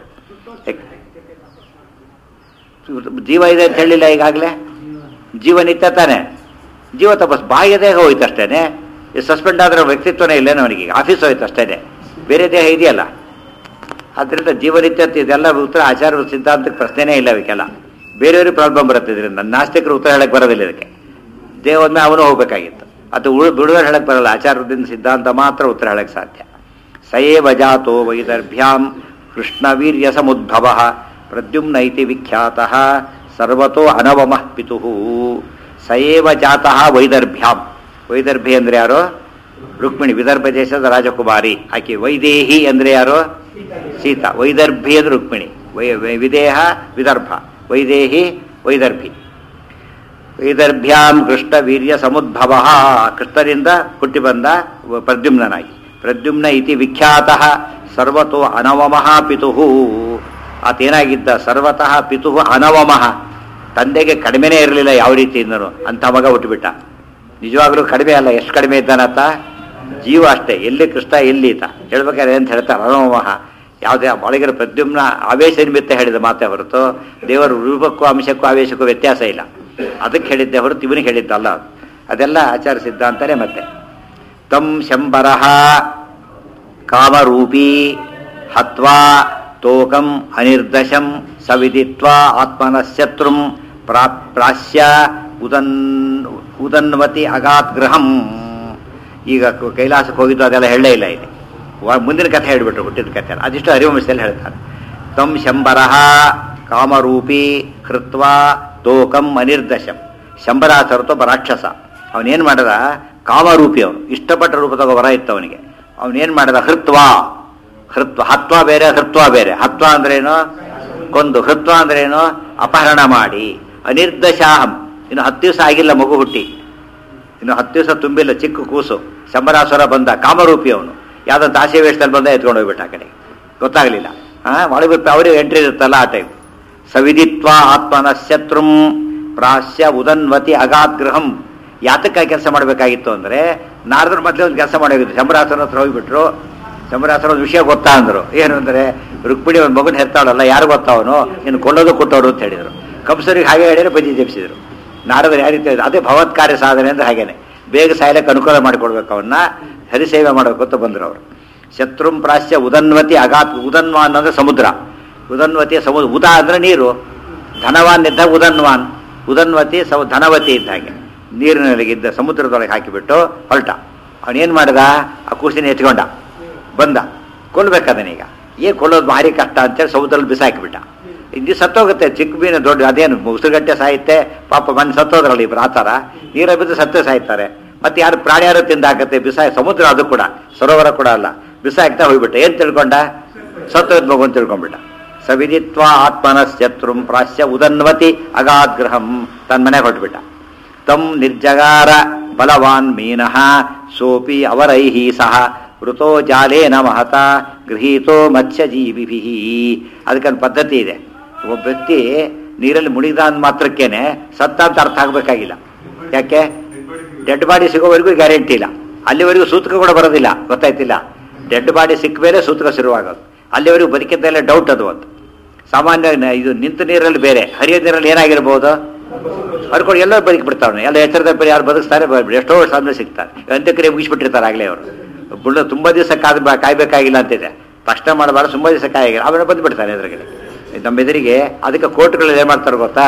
ಜೀವ ಇದೆ ಅಂತ ಹೇಳಿಲ್ಲ ಈಗಾಗಲೇ ಜೀವ ನಿತ್ಯ ತಾನೆ ಜೀವ ತಪಸ್ ಬಾಹ್ಯ ದೇಹ ಹೋಯ್ತು ಅಷ್ಟೇನೆ ಸಸ್ಪೆಂಡ್ ಆದ್ರೆ ವ್ಯಕ್ತಿತ್ವನೇ ಇಲ್ಲೇನೋ ಅವನಿಗೆ ಆಫೀಸ್ ಹೋಯ್ತು ಅಷ್ಟೇನೆ ಬೇರೆ ದೇಹ ಇದೆಯಲ್ಲ ಆದ್ರಿಂದ ಜೀವನಿತ್ಯ ಅಂತ ಇದೆಲ್ಲ ಉತ್ತರ ಆಚಾರ ಸಿದ್ಧಾಂತಕ್ಕೆ ಪ್ರಶ್ನೆನೇ ಇಲ್ಲ ಅವಕ್ಕೆಲ್ಲ ಬೇರೆಯವ್ರಿಗೆ ಪ್ರಾಬ್ಲಮ್ ಬರುತ್ತೆ ಇದರಿಂದ ನಾಸ್ತಿಕರು ಉತ್ತರ ಹೇಳಕ್ ಬರೋದಿಲ್ಲ ಇದಕ್ಕೆ ದೇವನ್ನ ಅವನು ಹೋಗ್ಬೇಕಾಗಿತ್ತು ಅದು ಉಳ್ ಬಿಡುಗಡೆ ಹೇಳಕ್ ಬರಲ್ಲ ಆಚಾರದಿಂದ ಸಿದ್ಧಾಂತ ಮಾತ್ರ ಉತ್ತರ ಹೇಳಕ್ ಸಾಧ್ಯ ಸಯೇವ ಜಾತೋ ವೈದರ್ಭ್ಯಾಂ ಕೃಷ್ಣವೀರ್ಯ ಸಮುದ್ಭವ ಪ್ರದ್ಯುಮ್ನ ಇತಿ ವಿಖ್ಯಾತ ಸರ್ವತೋ ಅನವಮಃ ಪಿತು ಸಯೇವ ಜಾತಃ ವೈದರ್ಭ್ಯಾಂ ವೈದರ್ಭಿ ಅಂದ್ರೆ ಯಾರು ರುಕ್ಮಿಣಿ ವಿದರ್ಭ ದೇಶದ ರಾಜಕುಮಾರಿ ಆಕೆ ವೈದೇಹಿ ಅಂದ್ರೆ ಯಾರು ಸೀತಾ ವೈದರ್ಭಿ ಅಂದ್ರೆ ರುಕ್ಮಿಣಿ ವೈ ವೈ- ವಿದೇಹ ವಿದರ್ಭ ವೈದೇಹಿ ವೈದರ್ಭಿ ವೈದರ್ಭ್ಯಾಂ ಕೃಷ್ಣ ವೀರ್ಯ ಸಮುದ್ಭವ ಕೃಷ್ಣರಿಂದ ಹುಟ್ಟಿ ಬಂದ ವ- ಪ್ರದ್ಯುಮ್ನನಾಗಿ ಪ್ರದ್ಯುಮ್ನ ಇತಿ ವಿಖ್ಯಾತ ಸರ್ವತೋ ಅನವಮಃ ಪಿತು ಆತೇನಾಗಿದ್ದ ಸರ್ವತಃ ಪಿತು ಅನವಮಃ ತಂದೆಗೆ ಕಡಿಮೆನೇ ಇರಲಿಲ್ಲ ಯಾವ ರೀತಿಯಿಂದನು ಅಂತ ಮಗ ಹುಟ್ಟುಬಿಟ್ಟ ನಿಜವಾಗ್ಲೂ ಕಡಿಮೆ ಅಲ್ಲ ಎಷ್ಟು ಕಡಿಮೆ ಇದ್ದಾನತ್ತ ಜೀವ ಅಷ್ಟೇ ಎಲ್ಲಿ ಕೃಷ್ಣ ಎಲ್ಲಿ ಈತ ಹೇಳ್ಬೇಕಾದ್ರೆ ಅಂತ ಹೇಳ್ತಾರೆ ಅನವಮಃ ಯಾವುದೇ ಒಳಗಿರೋ ಪ್ರದ್ಯುಮ್ನ ಆವೇಶ ನಿಮಿತ್ತ ಹೇಳಿದ ಮಾತೇ ಹೊರತು ದೇವರ ರೂಪಕ್ಕೂ ಅಂಶಕ್ಕೂ ಆವೇಶಕ್ಕೂ ವ್ಯತ್ಯಾಸ ಇಲ್ಲ ಅದಕ್ಕೆ ಹೇಳಿದ್ದೆ ಹೊರತು ಇವನಿಗೆ ಹೇಳಿದ್ದಲ್ಲ ಅದು. ಅದೆಲ್ಲ ಆಚಾರ ಸಿದ್ಧಾಂತನೇ ಮತ್ತೆ ತಂ ಶಂಬರಃ ಕಾಮರೂಪೀ ಹತ್ವಾ ತೋಕಂ ಅನಿರ್ದಶಂ ಸವಿದಿತ್ವಾ ಆತ್ಮನಃಶತ್ರುಂ ಪ್ರಾ ಪ್ರಾಸ್ಯ ಉದನ್ ಉದನ್ವತಿ ಅಗಾತ್ ಗೃಹಂ ಈಗ ಕ- ಕೈಲಾಸಕ್ಕೆ ಹೋಗಿದ್ದು ಅದೆಲ್ಲ ಹೇಳಲೇ ಇಲ್ಲ ಇಲ್ಲಿ ವ- ಮುಂದಿನ ಕಥೆ ಹೇಳ್ಬಿಟ್ರು ಹುಟ್ಟಿದ ಕಥೆ ಅಲ್ಲ. ಅದಿಷ್ಟು ಅರಿವಂಶದಲ್ಲಿ ಹೇಳ್ತಾರೆ ತಂ ಶಂಬರಃ ಕಾಮರೂಪಿ ಕೃತ್ವಾ ತೋಕಂ ಅನಿರ್ದಶಂ ಶಂಬರಾಸರತು ಒಬ್ಬ ರಾಕ್ಷಸ ಅವನೇನ್ ಮಾಡದ ಕಾಮರೂಪಿ ಅವನು ಇಷ್ಟಪಟ್ಟ ರೂಪದಾಗ ವರ ಇತ್ತು ಅವನಿಗೆ ಅವನೇನ್ ಮಾಡದ ಹೃತ್ವಾ ಹೃತ್ವ ಹತ್ವ ಬೇರೆ ಹೃತ್ವ ಬೇರೆ ಹತ್ವ ಅಂದ್ರೇನು ಕೊಂದು ಹೃತ್ವ ಅಂದ್ರೇನು ಅಪಹರಣ ಮಾಡಿ ಅನಿರ್ದಶಾಹಂ ಇನ್ನು ಹತ್ತು ದಿವಸ ಆಗಿಲ್ಲ ಮಗು ಹುಟ್ಟಿ ಇನ್ನು ಹತ್ತು ದಿವಸ ತುಂಬಿಲ್ಲ ಚಿಕ್ಕ ಕೂಸು ಶಂಬರಾಸುರ ಬಂದ ಕಾಮರೂಪಿ ಅವನು ಯಾವ್ದೋ ತಾಸೆ ವೇಷದಲ್ಲಿ ಬಂದ ಎತ್ಕೊಂಡು ಹೋಗ್ಬಿಟ್ಟ ಆ ಕಡೆ ಗೊತ್ತಾಗ್ಲಿಲ್ಲ ಹಾ ಒಳಗೆ ಅವ್ರಿಗೆ ಎಂಟ್ರಿ ಇರುತ್ತಲ್ಲ ಆ ಟೈಮ್ ಸವಿದಿತ್ವ ಆತ್ಮನ ಶತ್ರುಂ ಪ್ರಾಸ್ಯ ಉದನ್ವತಿ ಅಗಾತ್ ಗೃಹಂ ಯಾತಕ್ಕಾಗಿ ಕೆಲಸ ಮಾಡಬೇಕಾಗಿತ್ತು ಅಂದ್ರೆ ನಾರದ್ರ ಮೊದಲೇ ಒಂದು ಕೆಲಸ ಮಾಡೋಗಿತ್ತು ಶಂಬರಾಸನ ಹತ್ರ ಹೋಗ್ಬಿಟ್ರು ಶಂಬರಾಸನ ಒಂದು ವಿಷಯ ಗೊತ್ತಾ ಅಂದ್ರು ಏನು ಅಂದ್ರೆ ರುಕ್ಮಿಣಿ ಒಂದು ಮಗನ ಹೆರ್ತಾಳಲ್ಲ ಯಾರು ಗೊತ್ತಾವನು ಇನ್ನು ಕೊಳ್ಳೋದು ಕೂತವ್ರು ಅಂತ ಹೇಳಿದ್ರು ಕಂಸರಿಗೆ ಹಾಗೆ ಹೇಳಿದ್ರೆ ಬಜಿ ಜಪಿಸಿದ್ರು ನಾರದರು ಯಾವ ರೀತಿ ಅದೇ ಭಗವತ್ಕಾರ್ಯ ಸಾಧನೆ ಅಂದ್ರೆ ಹಾಗೇನೆ ಬೇಗ ಸಾಯಲಕ್ಕೆ ಅನುಕೂಲ ಮಾಡಿಕೊಡ್ಬೇಕು ಅವನ್ನ ಹರಿಸೇವೆ ಮಾಡಬೇಕು ಅಂತ ಬಂದ್ರು ಅವರು ಶತ್ರುಂ ಪ್ರಾಸ್ಯ ಉದನ್ವತಿ ಅಗಾತ್ ಉದನ್ವಾನ್ ಅಂದ್ರೆ ಸಮುದ್ರ ಉದನ್ವತಿ ಸಮುದ್ರ ಉದ ಅಂದ್ರೆ ನೀರು ಧನವಾನ್ ಇದ್ದಾಗ ಉದನ್ವಾನ್ ಉದನ್ವತಿ ಸಮ ಧನವತಿ ಇದ್ದ ಹಾಗೆ ನೀರಿನೊಳಗಿದ್ದ ಸಮುದ್ರದೊಳಗೆ ಹಾಕಿಬಿಟ್ಟು ಹೊರಟ ಅವನೇನ್ ಮಾಡಿದ ಆ ಕೂಸಿನ ಎತ್ಕೊಂಡ ಬಂದ ಕೊಲ್ಬೇಕದನೀಗ ಏನ್ ಕೊಲ್ಲೋದು ಭಾರಿ ಕಷ್ಟ ಅಂತೇಳಿ ಸಮುದ್ರದಲ್ಲಿ ಬಿಸಾಕಿಬಿಟ್ಟ ಇದು ಸತ್ತೋಗುತ್ತೆ ಚಿಕ್ಕ ಮೀನು ದೊಡ್ಡ ಅದೇನು ಉಸಿರುಗಟ್ಟೆ ಸಾಯುತ್ತೆ ಪಾಪ ಮಣ್ಣು ಸತ್ತೋದ್ರಲ್ಲ ಇಬ್ರು ಆ ಥರ ನೀರ ಬಿದ್ದು ಸತ್ತೇ ಸಾಯ್ತಾರೆ ಮತ್ತೆ ಯಾರು ಪ್ರಾಣಿಯಾರು ತಿಂದಾಕತ್ತೆ ಬಿಸಾ ಸಮುದ್ರ ಅದು ಕೂಡ ಸರೋವರ ಕೂಡ ಅಲ್ಲ ಬಿಸಾಕ್ತಾ ಹೋಗ್ಬಿಟ್ಟ ಏನ್ ತಿಳ್ಕೊಂಡ ಸತ್ತೋದ್ ಮಗು ಅಂತ ತಿಳ್ಕೊಂಡ್ಬಿಟ್ಟ ಸವಿದಿತ್ವ ಆತ್ಮನ ಶತ್ರುಂ ಪ್ರಾಸ್ಯ ಉದನ್ವತಿ ಅಗಾದ್ಗ್ರಹಂ ತನ್ನ ಮನೆಗೆ ಹೊರಟ್ಬಿಟ್ಟ ತಂ ನಿರ್ಜಗಾರ ಬಲವಾನ್ ಮೀನಃ ಸೋಪಿ ಅವರೈಹಿ ಸಹ ವೃತೋ ಜಾಲೇನ ಮಹತ ಗೃಹೀತೋ ಮತ್ಸ್ಯಜೀವಿಭಿ ಅದಕ್ಕೊಂದು ಪದ್ಧತಿ ಇದೆ ಒಬ್ಬ ವ್ಯಕ್ತಿ ನೀರಲ್ಲಿ ಮುಳುಗಿದ ಅಂದ ಮಾತ್ರಕ್ಕೇನೆ ಸತ್ತ ಅಂತ ಅರ್ಥ ಆಗ್ಬೇಕಾಗಿಲ್ಲ ಯಾಕೆ ಡೆಡ್ ಬಾಡಿ ಸಿಗೋವರೆಗೂ ಗ್ಯಾರಂಟಿ ಇಲ್ಲ ಅಲ್ಲಿವರೆಗೂ ಸೂತಕ ಕೂಡ ಬರೋದಿಲ್ಲ ಗೊತ್ತಾಯ್ತಿಲ್ಲ ಡೆಡ್ ಬಾಡಿ ಸಿಕ್ಕ ಮೇಲೆ ಸೂತಕ ಶುರುವಾಗೋದು ಅಲ್ಲಿವರೆಗೂ ಬದುಕಿದ್ದೆಲ್ಲ ಡೌಟ್ ಅದು ಅಂತ ಸಾಮಾನ್ಯ ನ- ಇದು ನಿಂತ ನೀರಲ್ಲಿ ಬೇರೆ ಹರಿಯೋ ನೀರಲ್ಲಿ ಏನಾಗಿರ್ಬೋದು ಹರ್ಕೊಂಡು ಎಲ್ಲರೂ ಬದುಕಿ ಬಿಡ್ತಾವೆ ಎಲ್ಲ ಎಚ್ಚರದ ಬೇರೆ ಯಾರು ಬದುಕ್ತಾರೆ ಬ- ಎಷ್ಟೋ ಸಾಧನೆ ಸಿಗ್ತಾರೆ ಅಂತ್ಯಕ್ರಿಯೆ ಮುಗಿಸ್ಬಿಟ್ಟಿರ್ತಾರೆ ಆಗಲೇ ಅವರು ಬುಳ್ಳ ತುಂಬಾ ದಿವಸ ಕಾದ್ ಕಾಯ್ಬೇಕಾಗಿಲ್ಲ ಅಂತಿದೆ ತಕ್ಷಣ ಮಾಡಬಾರ್ದು ತುಂಬಾ ದಿವಸ ಕಾಯಾಗಿಲ್ಲ ಆಮೇಲೆ ಬಂದ್ಬಿಡ್ತಾನೆ ಎದುರುಗಡೆ ನಮ್ಮ ಎದುರಿಗೆ ಅದಕ್ಕೆ ಕೋರ್ಟ್ಗಳಲ್ಲಿ ಏನ್ ಮಾಡ್ತಾರೆ ಗೊತ್ತಾ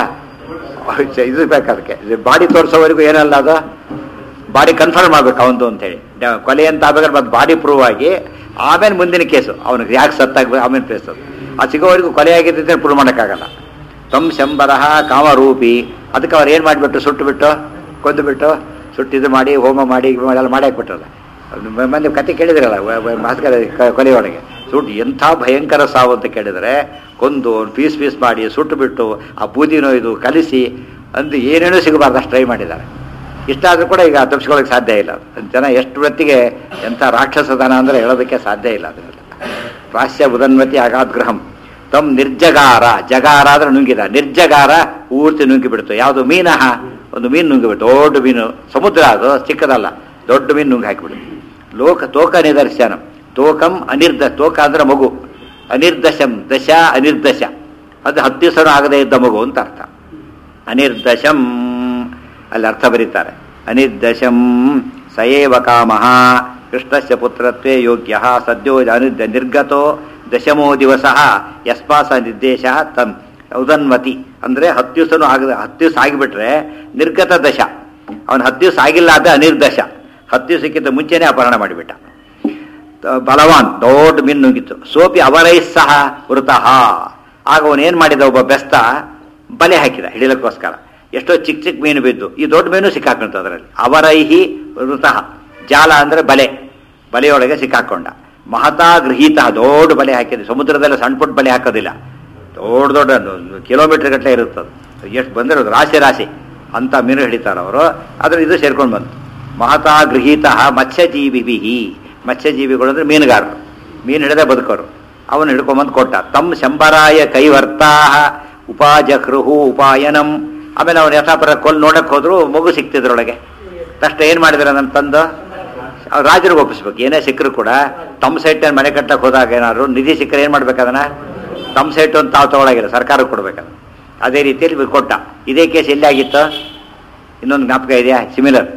ಇದು ಬೇಕು ಅದಕ್ಕೆ ಬಾಡಿ ತೋರಿಸೋವರೆಗೂ ಏನಲ್ಲ ಅದು ಬಾಡಿ ಕನ್ಫರ್ಮ್ ಮಾಡ್ಬೇಕು ಅವಂದು ಅಂತೇಳಿ ಡ- ಕೊಲೆ ಅಂತ ಆಗ್ಬೇಕಾದ್ರೆ ಮತ್ತೆ ಬಾಡಿ ಪ್ರೂವ್ ಆಗಿ ಆಮೇಲೆ ಮುಂದಿನ ಕೇಸು ಅವನಿಗೆ ಯಾಕೆ ಸತ್ತಾಗ ಆಮೇಲೆ ಕೇಸು ಆ ಸಿಗೋವರೆಗೂ ಕೊಲೆ ಆಗಿದ್ದಂತೆ ಪ್ರೂವ್ ಮಾಡೋಕ್ಕಾಗಲ್ಲ ತಮ್ ಶಂಬರಹ ಕಾಮರೂಪಿ ಅದಕ್ಕೆ ಅವ್ರು ಏನು ಮಾಡಿಬಿಟ್ಟು ಸುಟ್ಟು ಬಿಟ್ಟು ಕೊಂದು ಬಿಟ್ಟು ಸುಟ್ಟಿದ್ದು ಮಾಡಿ ಹೋಮ ಮಾಡಿ ಗಿಮ ಎಲ್ಲ ಮಾಡಿ ಹಾಕ್ಬಿಟ್ರಲ್ಲ ಮೊನ್ನೆ ಕತೆ ಕೇಳಿದ್ರಲ್ಲ ವ- ವ- ಭಾಸ್ಕರ ಕ- ಕೊನೆಯೊಳಗೆ ಸುಟ್ಟು ಎಂಥ ಭಯಂಕರ ಸಾವು ಅಂತ ಕೇಳಿದರೆ ಕೊಂದು ಪೀಸ್ ಪೀಸ್ ಮಾಡಿ ಸುಟ್ಟು ಬಿಟ್ಟು ಆ ಬೂದಿನೋ ಇದು ಕಲಿಸಿ ಅಂದು ಏನೇನೂ ಸಿಗಬಾರ್ದು ಅಷ್ಟು ಟ್ರೈ ಮಾಡಿದ್ದಾರೆ ಇಷ್ಟಾದರೂ ಕೂಡ ಈಗ ತಪ್ಪಿಸ್ಕೊಳ್ಳೋಕೆ ಸಾಧ್ಯ ಇಲ್ಲ ಜನ ಎಷ್ಟು ಹೊತ್ತಿಗೆ ಎಂಥ ರಾಕ್ಷಸದನ ಅಂದರೆ ಹೇಳೋದಕ್ಕೆ ಸಾಧ್ಯ ಇಲ್ಲ ಅದನ್ನೆಲ್ಲ ಪ್ರಾಸ್ಯ ಉದನ್ವತಿ ಅಗಾದ್ಗ್ರಹಂ ತಮ್ ನಿರ್ಜಗಾರ ಜಗಾರ ಅಂದ್ರೆ ನುಂಗಿದ ನಿರ್ಜಗಾರ ಪೂರ್ತಿ ನುಂಗಿಬಿಡ್ತು ಯಾವುದು ಮೀನಹ ಒಂದು ಮೀನು ನುಂಗಿಬಿಟ್ಟು ದೊಡ್ಡ ಮೀನು ಸಮುದ್ರ ಅದು ಚಿಕ್ಕದಲ್ಲ ದೊಡ್ಡ ಮೀನು ನುಂಗಿ ಹಾಕಿಬಿಡು ಲೋಕ ತೋಕ ನಿದರ್ಶನ ತೋಕಂ ಅನಿರ್ದ ತೋಕ ಅಂದ್ರೆ ಮಗು ಅನಿರ್ದಶಂ ದಶ ಅನಿರ್ದಶ ಅದು ಹತ್ತು ದಿವಸನೂ ಆಗದೇ ಇದ್ದ ಮಗು ಅಂತ ಅರ್ಥ ಅನಿರ್ದಶಂ ಅಲ್ಲಿ ಅರ್ಥ ಬರೀತಾರೆ ಅನಿರ್ದಶಂ ಸಯೇವ ಕಾಮಃ ಕೃಷ್ಣಸ್ಯ ಪುತ್ರತ್ವೇ ಯೋಗ್ಯ ಸದ್ಯೋ ಅನಿರ್ದ ನಿರ್ಗತೋ ದಶಮೋ ದಿವಸ ಯಸ್ಮಾಸ ನಿರ್ದೇಶ ತನ್ ಉದನ್ವತಿ ಅಂದರೆ ಹತ್ತು ದಿವಸನೂ ಆಗದ ಹತ್ತು ದಿವಸ ಆಗಿಬಿಟ್ರೆ ನಿರ್ಗತ ದಶ ಅವನು ಹತ್ತು ದಿವಸ ಆಗಿಲ್ಲ ಅದ ಅನಿರ್ದಶ ಹತ್ತು ದಿವಸಕ್ಕಿಂತ ಮುಂಚೆನೇ ಅಪಹರಣ ಮಾಡಿಬಿಟ್ಟ ತ- ಬಲವಾನ್ ದೊಡ್ಡ ಮೀನು ನುಂಗಿತ್ತು ಸೋಪಿ ಅವರೈ ಸಹ ವೃತಃ ಆಗ ಅವನು ಏನು ಮಾಡಿದ ಒಬ್ಬ ಬೆಸ್ತ ಬಲೆ ಹಾಕಿದ ಹಿಡಿಲಕ್ಕೋಸ್ಕರ ಎಷ್ಟೋ ಚಿಕ್ಕ ಚಿಕ್ಕ ಮೀನು ಬಿದ್ದು ಈ ದೊಡ್ಡ ಮೀನು ಸಿಕ್ಕಾಕೊಂತ ಅದರಲ್ಲಿ ಅವರೈಹಿ ವೃತಃ ಜಾಲ ಅಂದ್ರೆ ಬಲೆ ಬಲೆಯೊಳಗೆ ಸಿಕ್ಕಾಕೊಂಡ ಮಹತಾ ಗೃಹೀತ ದೊಡ್ಡ ಬಲೆ ಹಾಕಿದೆ ಸಮುದ್ರದಲ್ಲಿ ಸಣ್ಣ ಪುಟ್ಟ ಬಲೆ ಹಾಕೋದಿಲ್ಲ ದೊಡ್ಡ ದೊಡ್ಡ ಕಿಲೋಮೀಟರ್ ಗಟ್ಟಲೆ ಇರುತ್ತದೆ ಎಷ್ಟು ಬಂದಿರೋದು ರಾಶಿ ರಾಶಿ ಅಂತ ಮೀನು ಹಿಡಿತಾರೆ ಅವರು ಆದ್ರೆ ಇದು ಸೇರ್ಕೊಂಡು ಬಂತು ಮಹತಾ ಗೃಹೀತ ಮತ್ಸ್ಯಜೀವಿಭಿ ಮತ್ಸ್ಯಜೀವಿಗಳು ಅಂದ್ರೆ ಮೀನುಗಾರರು ಮೀನು ಹಿಡದೆ ಬದುಕೋರು ಅವನು ಹಿಡ್ಕೊಂಬಂದು ಕೊಟ್ಟ ತಮ್ಮ ಶಂಬರಾಯ ಕೈವರ್ತಾ ಉಪಾಜಹೃಹು ಉಪಾಯನಂ ಆಮೇಲೆ ಅವನು ಯಥಾಪರ ಕೊಲ್ ನೋಡಕ್ ಹೋದ್ರು ಮಗು ಸಿಕ್ತಿದ್ರೊಳಗೆ ತಕ್ಷಣ ಏನ್ ಮಾಡಿದ್ರ ನನ್ನ ತಂದು ಅವ್ರು ರಾಜರಿಗೆ ಒಪ್ಪಿಸ್ಬೇಕು ಏನೇ ಸಿಕ್ಕರು ಕೂಡ ತಮ್ಮ ಸೈಟ್ ಮನೆ ಕಟ್ಟಕ್ಕೆ ಹೋದಾಗ ಏನಾದ್ರು ನಿಧಿ ಸಿಕ್ಕರೆ ಏನ್ ಮಾಡ್ಬೇಕು ಅದನ್ನ ತಮ್ಮ ಸೈಟ್ ಅಂತ ತಾವು ತಗೊಳಗಿಲ್ಲ ಸರ್ಕಾರಕ್ಕೆ ಕೊಡ್ಬೇಕಲ್ಲ ಅದೇ ರೀತಿಯಲ್ಲಿ ಇವ್ರು ಕೊಟ್ಟ ಇದೇ ಕೇಸ್ ಎಲ್ಲಿ ಆಗಿತ್ತು ಇನ್ನೊಂದು ಜ್ಞಾಪಕ ಇದೆಯಾ ಸಿಮಿಲರ್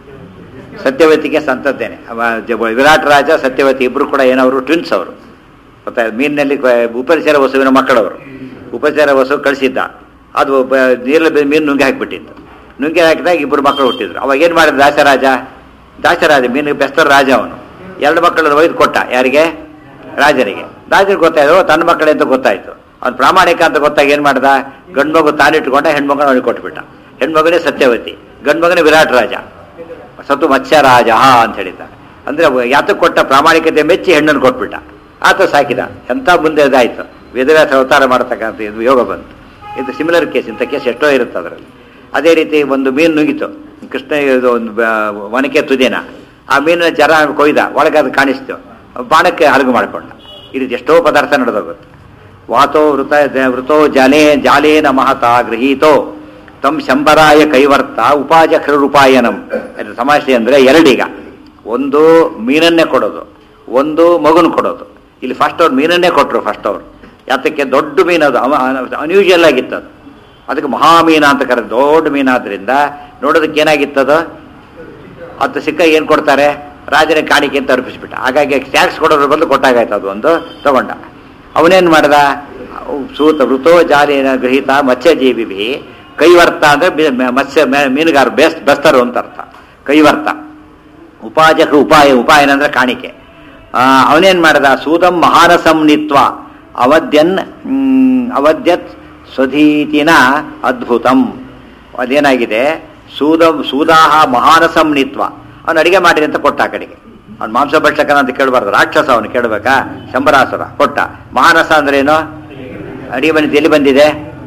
ಸತ್ಯವತಿಗೆ ಸಂತದ್ದೇನೆ ಅವ ಜ- ವಿರಾಟ್ ರಾಜ ಸತ್ಯವತಿ ಇಬ್ರು ಕೂಡ ಏನವರು ಟ್ವಿನ್ಸ್ ಅವರು ಗೊತ್ತಾಯ್ತು ಮೀನಿನಲ್ಲಿ ಕ- ಉಪಚಾರ ವಸುವಿನ ಮಕ್ಕಳವರು ಉಪಚಾರ ವಸು ಕಳಿಸಿದ್ದ ಅದು ಬ- ನೀರಲ್ಲಿ ಬೆ- ಮೀನು ನುಂಗಿ ಹಾಕಿಬಿಟ್ಟಿತ್ತು ನುಂಗಿ ಹಾಕಿದಾಗ ಇಬ್ಬರು ಮಕ್ಕಳು ಹುಟ್ಟಿದ್ರು ಅವಾಗ ಏನು ಮಾಡಿದ ದಾಸರಾಜ ದಾಸರಾಜ ಮೀನು ಬೆಸ್ತರ ರಾಜ ಅವನು ಎರಡು ಮಕ್ಕಳನ್ನು ಒಯ್ದು ಕೊಟ್ಟ ಯಾರಿಗೆ ರಾಜರಿಗೆ ರಾಜರಿಗೆ ಗೊತ್ತಾಯ್ತು ಓ, ತನ್ನ ಮಕ್ಕಳೇ ಅಂತ ಗೊತ್ತಾಯ್ತು ಅವ್ನು ಪ್ರಾಮಾಣಿಕ ಅಂತ ಗೊತ್ತಾಗ ಏನು ಮಾಡ್ದ ಗಂಡು ಮಗು ತಾನಿಟ್ಟುಕೊಂಡ ಹೆಣ್ಮಗನ ಅವನಿಗೆ ಕೊಟ್ಬಿಟ್ಟ ಹೆಣ್ಮಗನೇ ಸತ್ಯವತಿ ಗಂಡು ಮಗನೇ ವಿರಾಟ್ ರಾಜ ಸತ್ತು ಮತ್ಸ್ಯರಾಜ ಅಂತ ಹೇಳಿದ್ದಾರೆ ಅಂದ್ರೆ ಅವ ಯಾತಕ್ಕೆ ಕೊಟ್ಟ ಪ್ರಾಮಾಣಿಕತೆ ಮೆಚ್ಚಿ ಹೆಣ್ಣನ್ನು ಕೊಟ್ಬಿಟ್ಟ ಆತ ಸಾಕಿದ ಎಂತ ಮುಂದೆ ಇದಾಯ್ತು ವೇದವ್ಯಾಸ ಅವತಾರ ಮಾಡತಕ್ಕಂಥ ಇದು ಯೋಗ ಬಂತು ಇದು ಸಿಮಿಲರ್ ಕೇಸ್ ಇಂಥ ಕೇಸ್ ಎಷ್ಟೋ ಇರುತ್ತೆ ಅದರಲ್ಲಿ ಅದೇ ರೀತಿ ಒಂದು ಮೀನು ನುಗ್ಗಿತು ಕೃಷ್ಣ ಇದು ಒಂದು ಬ- ಒನಕೆ ತುದಿನ ಆ ಮೀನಿನ ಜರ ಕೊಯ್ದ ಒಳಗೆ ಅದು ಕಾಣಿಸ್ತು ಬಾಣಕ್ಕೆ ಹಲಗು ಮಾಡಿಕೊಂಡ ಈ ರೀತಿ ಎಷ್ಟೋ ಪದಾರ್ಥ ನಡೆದೋಗುತ್ತೆ ವಾತೋ ವೃತ ವೃತೋ ಜಲೇ ಜಾಲೇನ ಮಹತಾ ಗೃಹೀತೋ ತಮ್ ಶಂಬರಾಯ ಕೈವರ್ತ ಉಪಾಜಕೃಪಾಯನಂ ಇದು ತಮಾಷೆ ಅಂದ್ರೆ ಎರಡೀಗ ಒಂದು ಮೀನನ್ನೇ ಕೊಡೋದು ಒಂದು ಮಗುನ್ ಕೊಡೋದು ಇಲ್ಲಿ ಫಸ್ಟ್ ಅವ್ರು ಮೀನನ್ನೇ ಕೊಟ್ಟರು ಫಸ್ಟ್ ಅವರು ಯಾತಕ್ಕೆ ದೊಡ್ಡ ಮೀನದು ಅನ್ಯೂಶುವಲ್ ಆಗಿತ್ತು ಅದು ಅದಕ್ಕೆ ಮಹಾಮೀನ ಅಂತ ಕರೆದು ದೊಡ್ಡ ಮೀನಾದ್ರಿಂದ ನೋಡೋದಕ್ಕೆ ಏನಾಗಿತ್ತದು ಅದು ಸಿಕ್ಕ ಏನು ಕೊಡ್ತಾರೆ ರಾಜನ ಕಾಣಿಕೆ ಅಂತ ಅರ್ಪಿಸ್ಬಿಟ್ಟ ಹಾಗಾಗಿ ಟ್ಯಾಕ್ಸ್ ಕೊಡೋದ್ರ ಬದಲು ಕೊಟ್ಟಾಗಾಯ್ತು ಅದು ಒಂದು ತಗೊಂಡ ಅವನೇನು ಮಾಡ್ದ ಅವ್ ಸೂತ ವೃತೋ ಜಾಲಿನ ಗೃಹೀತ ಮತ್ಸ್ಯಜೀವಿ ಕೈವರ್ತ ಅಂದ್ರೆ ಬಿ- ಮ- ಮತ್ಸ್ಯ ಮೆ- ಮೀನುಗಾರ ಬೇಸ್ ಬೆಸ್ತರು ಅಂತ ಅರ್ಥ ಕೈವರ್ತ ಉಪಾಜಕ ಉಪಾಯ ಉಪಾಯನ ಅಂದ್ರೆ ಕಾಣಿಕೆ ಆ, ಅವನೇನ್ ಮಾಡ್ದ ಸೂದಂ ಮಹಾನಸಂ ನಿತ್ವ ಅವಧ್ಯನ್ ಮ್, ಅವಧ್ಯತ್ ಸ್ವಧೀತಿನ ಅದ್ಭುತಂ ಅದೇನಾಗಿದೆ ಸೂದಂ ಸೂದಾಹ ಮಹಾನಸಂ ನಿತ್ವ ಅವನು ಅಡಿಗೆ ಮಾಡಿರಿ ಅಂತ ಕೊಟ್ಟ ಆ ಕಡೆಗೆ ಅವ್ನು ಮಾಂಸ ಭಕ್ಷಕನ ಅಂತ ಕೇಳಬಾರ್ದು ರಾಕ್ಷಸ ಅವನು ಕೇಳಬೇಕಾ ಶಂಬರಾಸುರ ಕೊಟ್ಟ ಮಹಾನಸ ಅಂದ್ರೆ ಏನು ಅಡಿಗೆ ಬಂದಿದ್ದು ಎಲ್ಲಿ ಬಂದಿದೆ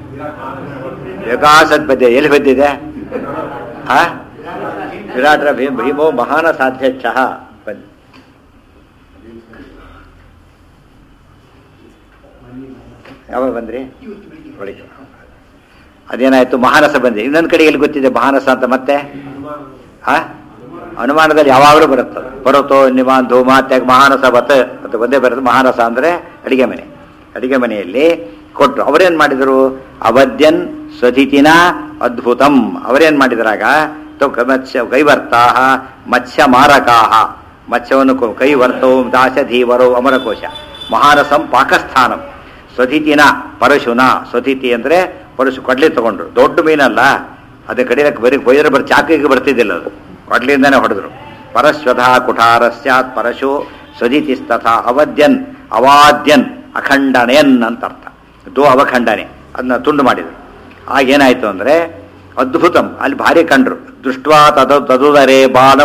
ವಿಕಾಸದ ಬಂದಿದೆ ಎಲ್ಲಿ ಬಂದಿದೆ ಆ ವಿರಾಟರ ಭೀಮ ಭೀಮೋ ಮಹಾನ ಸಾಧ್ಯಕ್ಷ ಬಂದಿ ಯಾವಾಗ ಬಂದ್ರಿ ಬೆಳಿಗ್ಗೆ ಅದೇನಾಯ್ತು ಮಹಾನಸ ಬಂದ್ರಿ ಇನ್ನೊಂದು ಕಡೆ ಎಲ್ಲಿ ಗೊತ್ತಿದೆ ಮಹಾನಸ ಅಂತ ಮತ್ತೆ ಆ ಅನುಮಾನದಲ್ಲಿ ಯಾವಾಗಲೂ ಬರುತ್ತದೆ ಪರ್ವತೋ ನಿಮಾನ್ ಧೂಮ ತ್ಯಾಗ ಮಹಾನಸ ಬತ್ ಅಂತ ಒಂದೇ ಬರೋದು ಮಹಾನಸ ಅಂದ್ರೆ ಅಡಿಗೆ ಮನೆ ಅಡಿಗೆ ಮನೆಯಲ್ಲಿ ಕೊಟ್ಟರು ಅವರೇನ್ ಮಾಡಿದರು ಅವಧ್ಯನ್ ಸ್ವಧಿತಿನ ಅದ್ಭುತಂ ಅವರೇನ್ ಮಾಡಿದ್ರಾಗ ತೌ- ಮತ್ಸ್ಯ ಕೈವರ್ತಾಹ ಮತ್ಸ್ಯ ಮಾರಕಾಹ ಮತ್ಸ್ಯವನ್ನು ಕೊ- ಕೈವರ್ತೋ ದಾಶ ಧೀವರೋ ಅಮರಕೋಶ ಮಹಾರಸಂ ಪಾಕಸ್ಥಾನಂ ಸ್ವಧಿತಿನ ಪರಶುನ ಸ್ವಧಿತಿ ಅಂದ್ರೆ ಪರಶು ಕೊಡ್ಲಿ ತಗೊಂಡ್ರು ದೊಡ್ಡ ಮೀನಲ್ಲ ಅದೇ ಕಡಿಲಕ್ಕೆ ಬರೀ ಕೊಯ್ದ್ರೆ ಬರೀ ಚಾಕಿಗೆ ಬರ್ತಿದ್ದಿಲ್ಲ ಅದು ಕೊಡ್ಲಿಂದಾನೆ ಹೊಡೆದ್ರು ಪರಶ್ವಧ ಕುಠಾರ ಸ್ಯಾತ್ ಪರಶು ಸ್ವಜಿತಿಸ್ತಥ ಅವಧ್ಯನ್ ಅವಾದ್ಯನ್ ಅಖಂಡನೆಯನ್ ಅಂತ ಅರ್ಥ ದೋ ಅವಖಂಡನೆ ಅದನ್ನ ತುಂಡು ಮಾಡಿದ್ರು ಆಗೇನಾಯ್ತು ಅಂದ್ರೆ ಅದ್ಭುತಂ ಅಲ್ಲಿ ಭಾರಿ ಕಂಡ್ರು ದೃಷ್ಟ್ವಾ ತದ ತದುದರೆ ಬಾಲಂ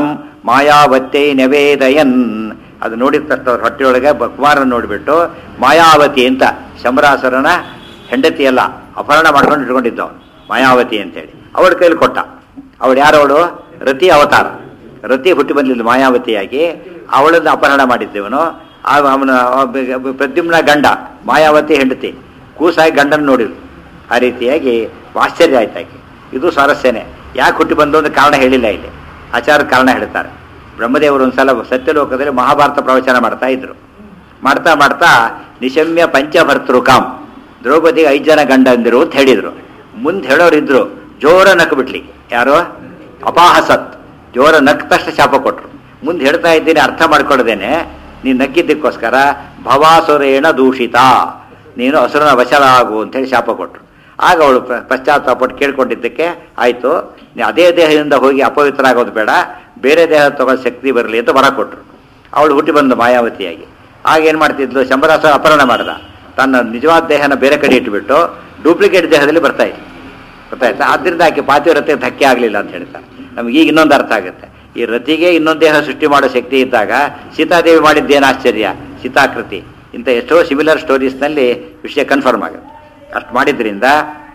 ಮಾಯಾವತ್ಯೈ ನವೇದಯನ್ ಅದು ನೋಡಿದ ತಕ್ಷಣ ಅವ್ರ ಹೊಟ್ಟೆಯೊಳಗೆ ಬ- ಕುಮಾರನ ನೋಡಿಬಿಟ್ಟು ಮಾಯಾವತಿ ಅಂತ ಶಂಬರಾಸುರನ ಹೆಂಡತಿಯಲ್ಲ ಅಪಹರಣ ಮಾಡ್ಕೊಂಡು ಇಟ್ಕೊಂಡಿದ್ದ ಅವನು ಮಾಯಾವತಿ ಅಂತೇಳಿ ಅವಳ ಕೈಲಿ ಕೊಟ್ಟ ಅವಳು ಯಾರವಳು ರತಿ ಅವತಾರ ರತಿ ಹುಟ್ಟಿ ಬಂದಿಲ್ಲ ಮಾಯಾವತಿಯಾಗಿ ಅವಳನ್ನು ಅಪಹರಣ ಮಾಡಿದ್ದೇವನು ಅವನ ಪ್ರದ್ಯುಮ್ನ ಗಂಡ ಮಾಯಾವತಿ ಹೆಂಡತಿ ಕೂಸಾಗಿ ಗಂಡನ ನೋಡಿದ್ರು ಆ ರೀತಿಯಾಗಿ ಆಶ್ಚರ್ಯ ಆಯ್ತಾಕೆ ಇದು ಸ್ವಾರಸ್ಯನೇ ಯಾಕೆ ಹುಟ್ಟಿ ಬಂದು ಅಂತ ಕಾರಣ ಹೇಳಿಲ್ಲ ಇಲ್ಲಿ ಆಚಾರ ಕಾರಣ ಹೇಳ್ತಾರೆ ಬ್ರಹ್ಮದೇವರು ಒಂದ್ಸಲ ಸತ್ಯಲೋಕದಲ್ಲಿ ಮಹಾಭಾರತ ಪ್ರವಚನ ಮಾಡ್ತಾ ಇದ್ರು ಮಾಡ್ತಾ ಮಾಡ್ತಾ ನಿಶಮ್ಯ ಪಂಚಭರ್ತೃಕಾಂ ದ್ರೌಪದಿಗೆ ಐದು ಜನ ಗಂಡ ಅಂದಿರು ಅಂತ ಹೇಳಿದ್ರು ಮುಂದೆ ಹೇಳೋರಿದ್ರು ಜೋರ ನಕ್ ಬಿಟ್ಲಿ ಯಾರು ಅಪಾಹಸತ್ ಜೋರ ನಕ್ ತಕ್ಷಣ ಶಾಪ ಕೊಟ್ರು ಮುಂದೆ ಹೇಳ್ತಾ ಇದ್ದೀನಿ ಅರ್ಥ ಮಾಡ್ಕೊಳ್ಳದೇನೆ ನೀನು ನಕ್ಕಿದ್ದಕ್ಕೋಸ್ಕರ ಭವಾಸುರೇಣ ದೂಷಿತ ನೀನು ಹಸುರನ ವಶಲಾಗು ಅಂತೇಳಿ ಶಾಪ ಕೊಟ್ರು ಆಗ ಅವಳು ಪ- ಪಶ್ಚಾತ್ತಾಪಟ್ಟು ಕೇಳ್ಕೊಂಡಿದ್ದಕ್ಕೆ ಆಯಿತು ನೀ ಅದೇ ದೇಹದಿಂದ ಹೋಗಿ ಅಪವಿತ್ರ ಆಗೋದು ಬೇಡ ಬೇರೆ ದೇಹ ತಗೋ ಶಕ್ತಿ ಬರಲಿ ಅಂತ ವರ ಕೊಟ್ರು ಅವಳು ಹುಟ್ಟಿ ಬಂದು ಮಾಯಾವತಿಯಾಗಿ ಆಗ ಏನು ಮಾಡ್ತಿದ್ಲು ಶಂಬರಾಸ ಅಪಹರಣ ಮಾಡ್ದ ತನ್ನ ನಿಜವಾದ ದೇಹನ ಬೇರೆ ಕಡೆ ಇಟ್ಬಿಟ್ಟು ಡೂಪ್ಲಿಕೇಟ್ ದೇಹದಲ್ಲಿ ಬರ್ತಾ ಇತ್ತು ಗೊತ್ತಾಯ್ತಾ ಆದ್ದರಿಂದ ಆಕೆ ಪಾತಿವ್ರತೆ ಧಕ್ಕೆ ಆಗಲಿಲ್ಲ ಅಂತ ಹೇಳ್ತಾರೆ ನಮ್ಗೆ ಈಗ ಇನ್ನೊಂದು ಅರ್ಥ ಆಗುತ್ತೆ ಈ ರತಿಗೆ ಇನ್ನೊಂದು ದೇಹ ಸೃಷ್ಟಿ ಮಾಡೋ ಶಕ್ತಿ ಇದ್ದಾಗ ಸೀತಾದೇವಿ ಮಾಡಿದ್ದೇನು ಆಶ್ಚರ್ಯ ಸೀತಾಕೃತಿ ಇಂಥ ಎಷ್ಟೋ ಸಿಮಿಲರ್ ಸ್ಟೋರೀಸ್ನಲ್ಲಿ ವಿಷಯ ಕನ್ಫರ್ಮ್ ಆಗುತ್ತೆ ಅಷ್ಟು ಮಾಡಿದ್ರಿಂದ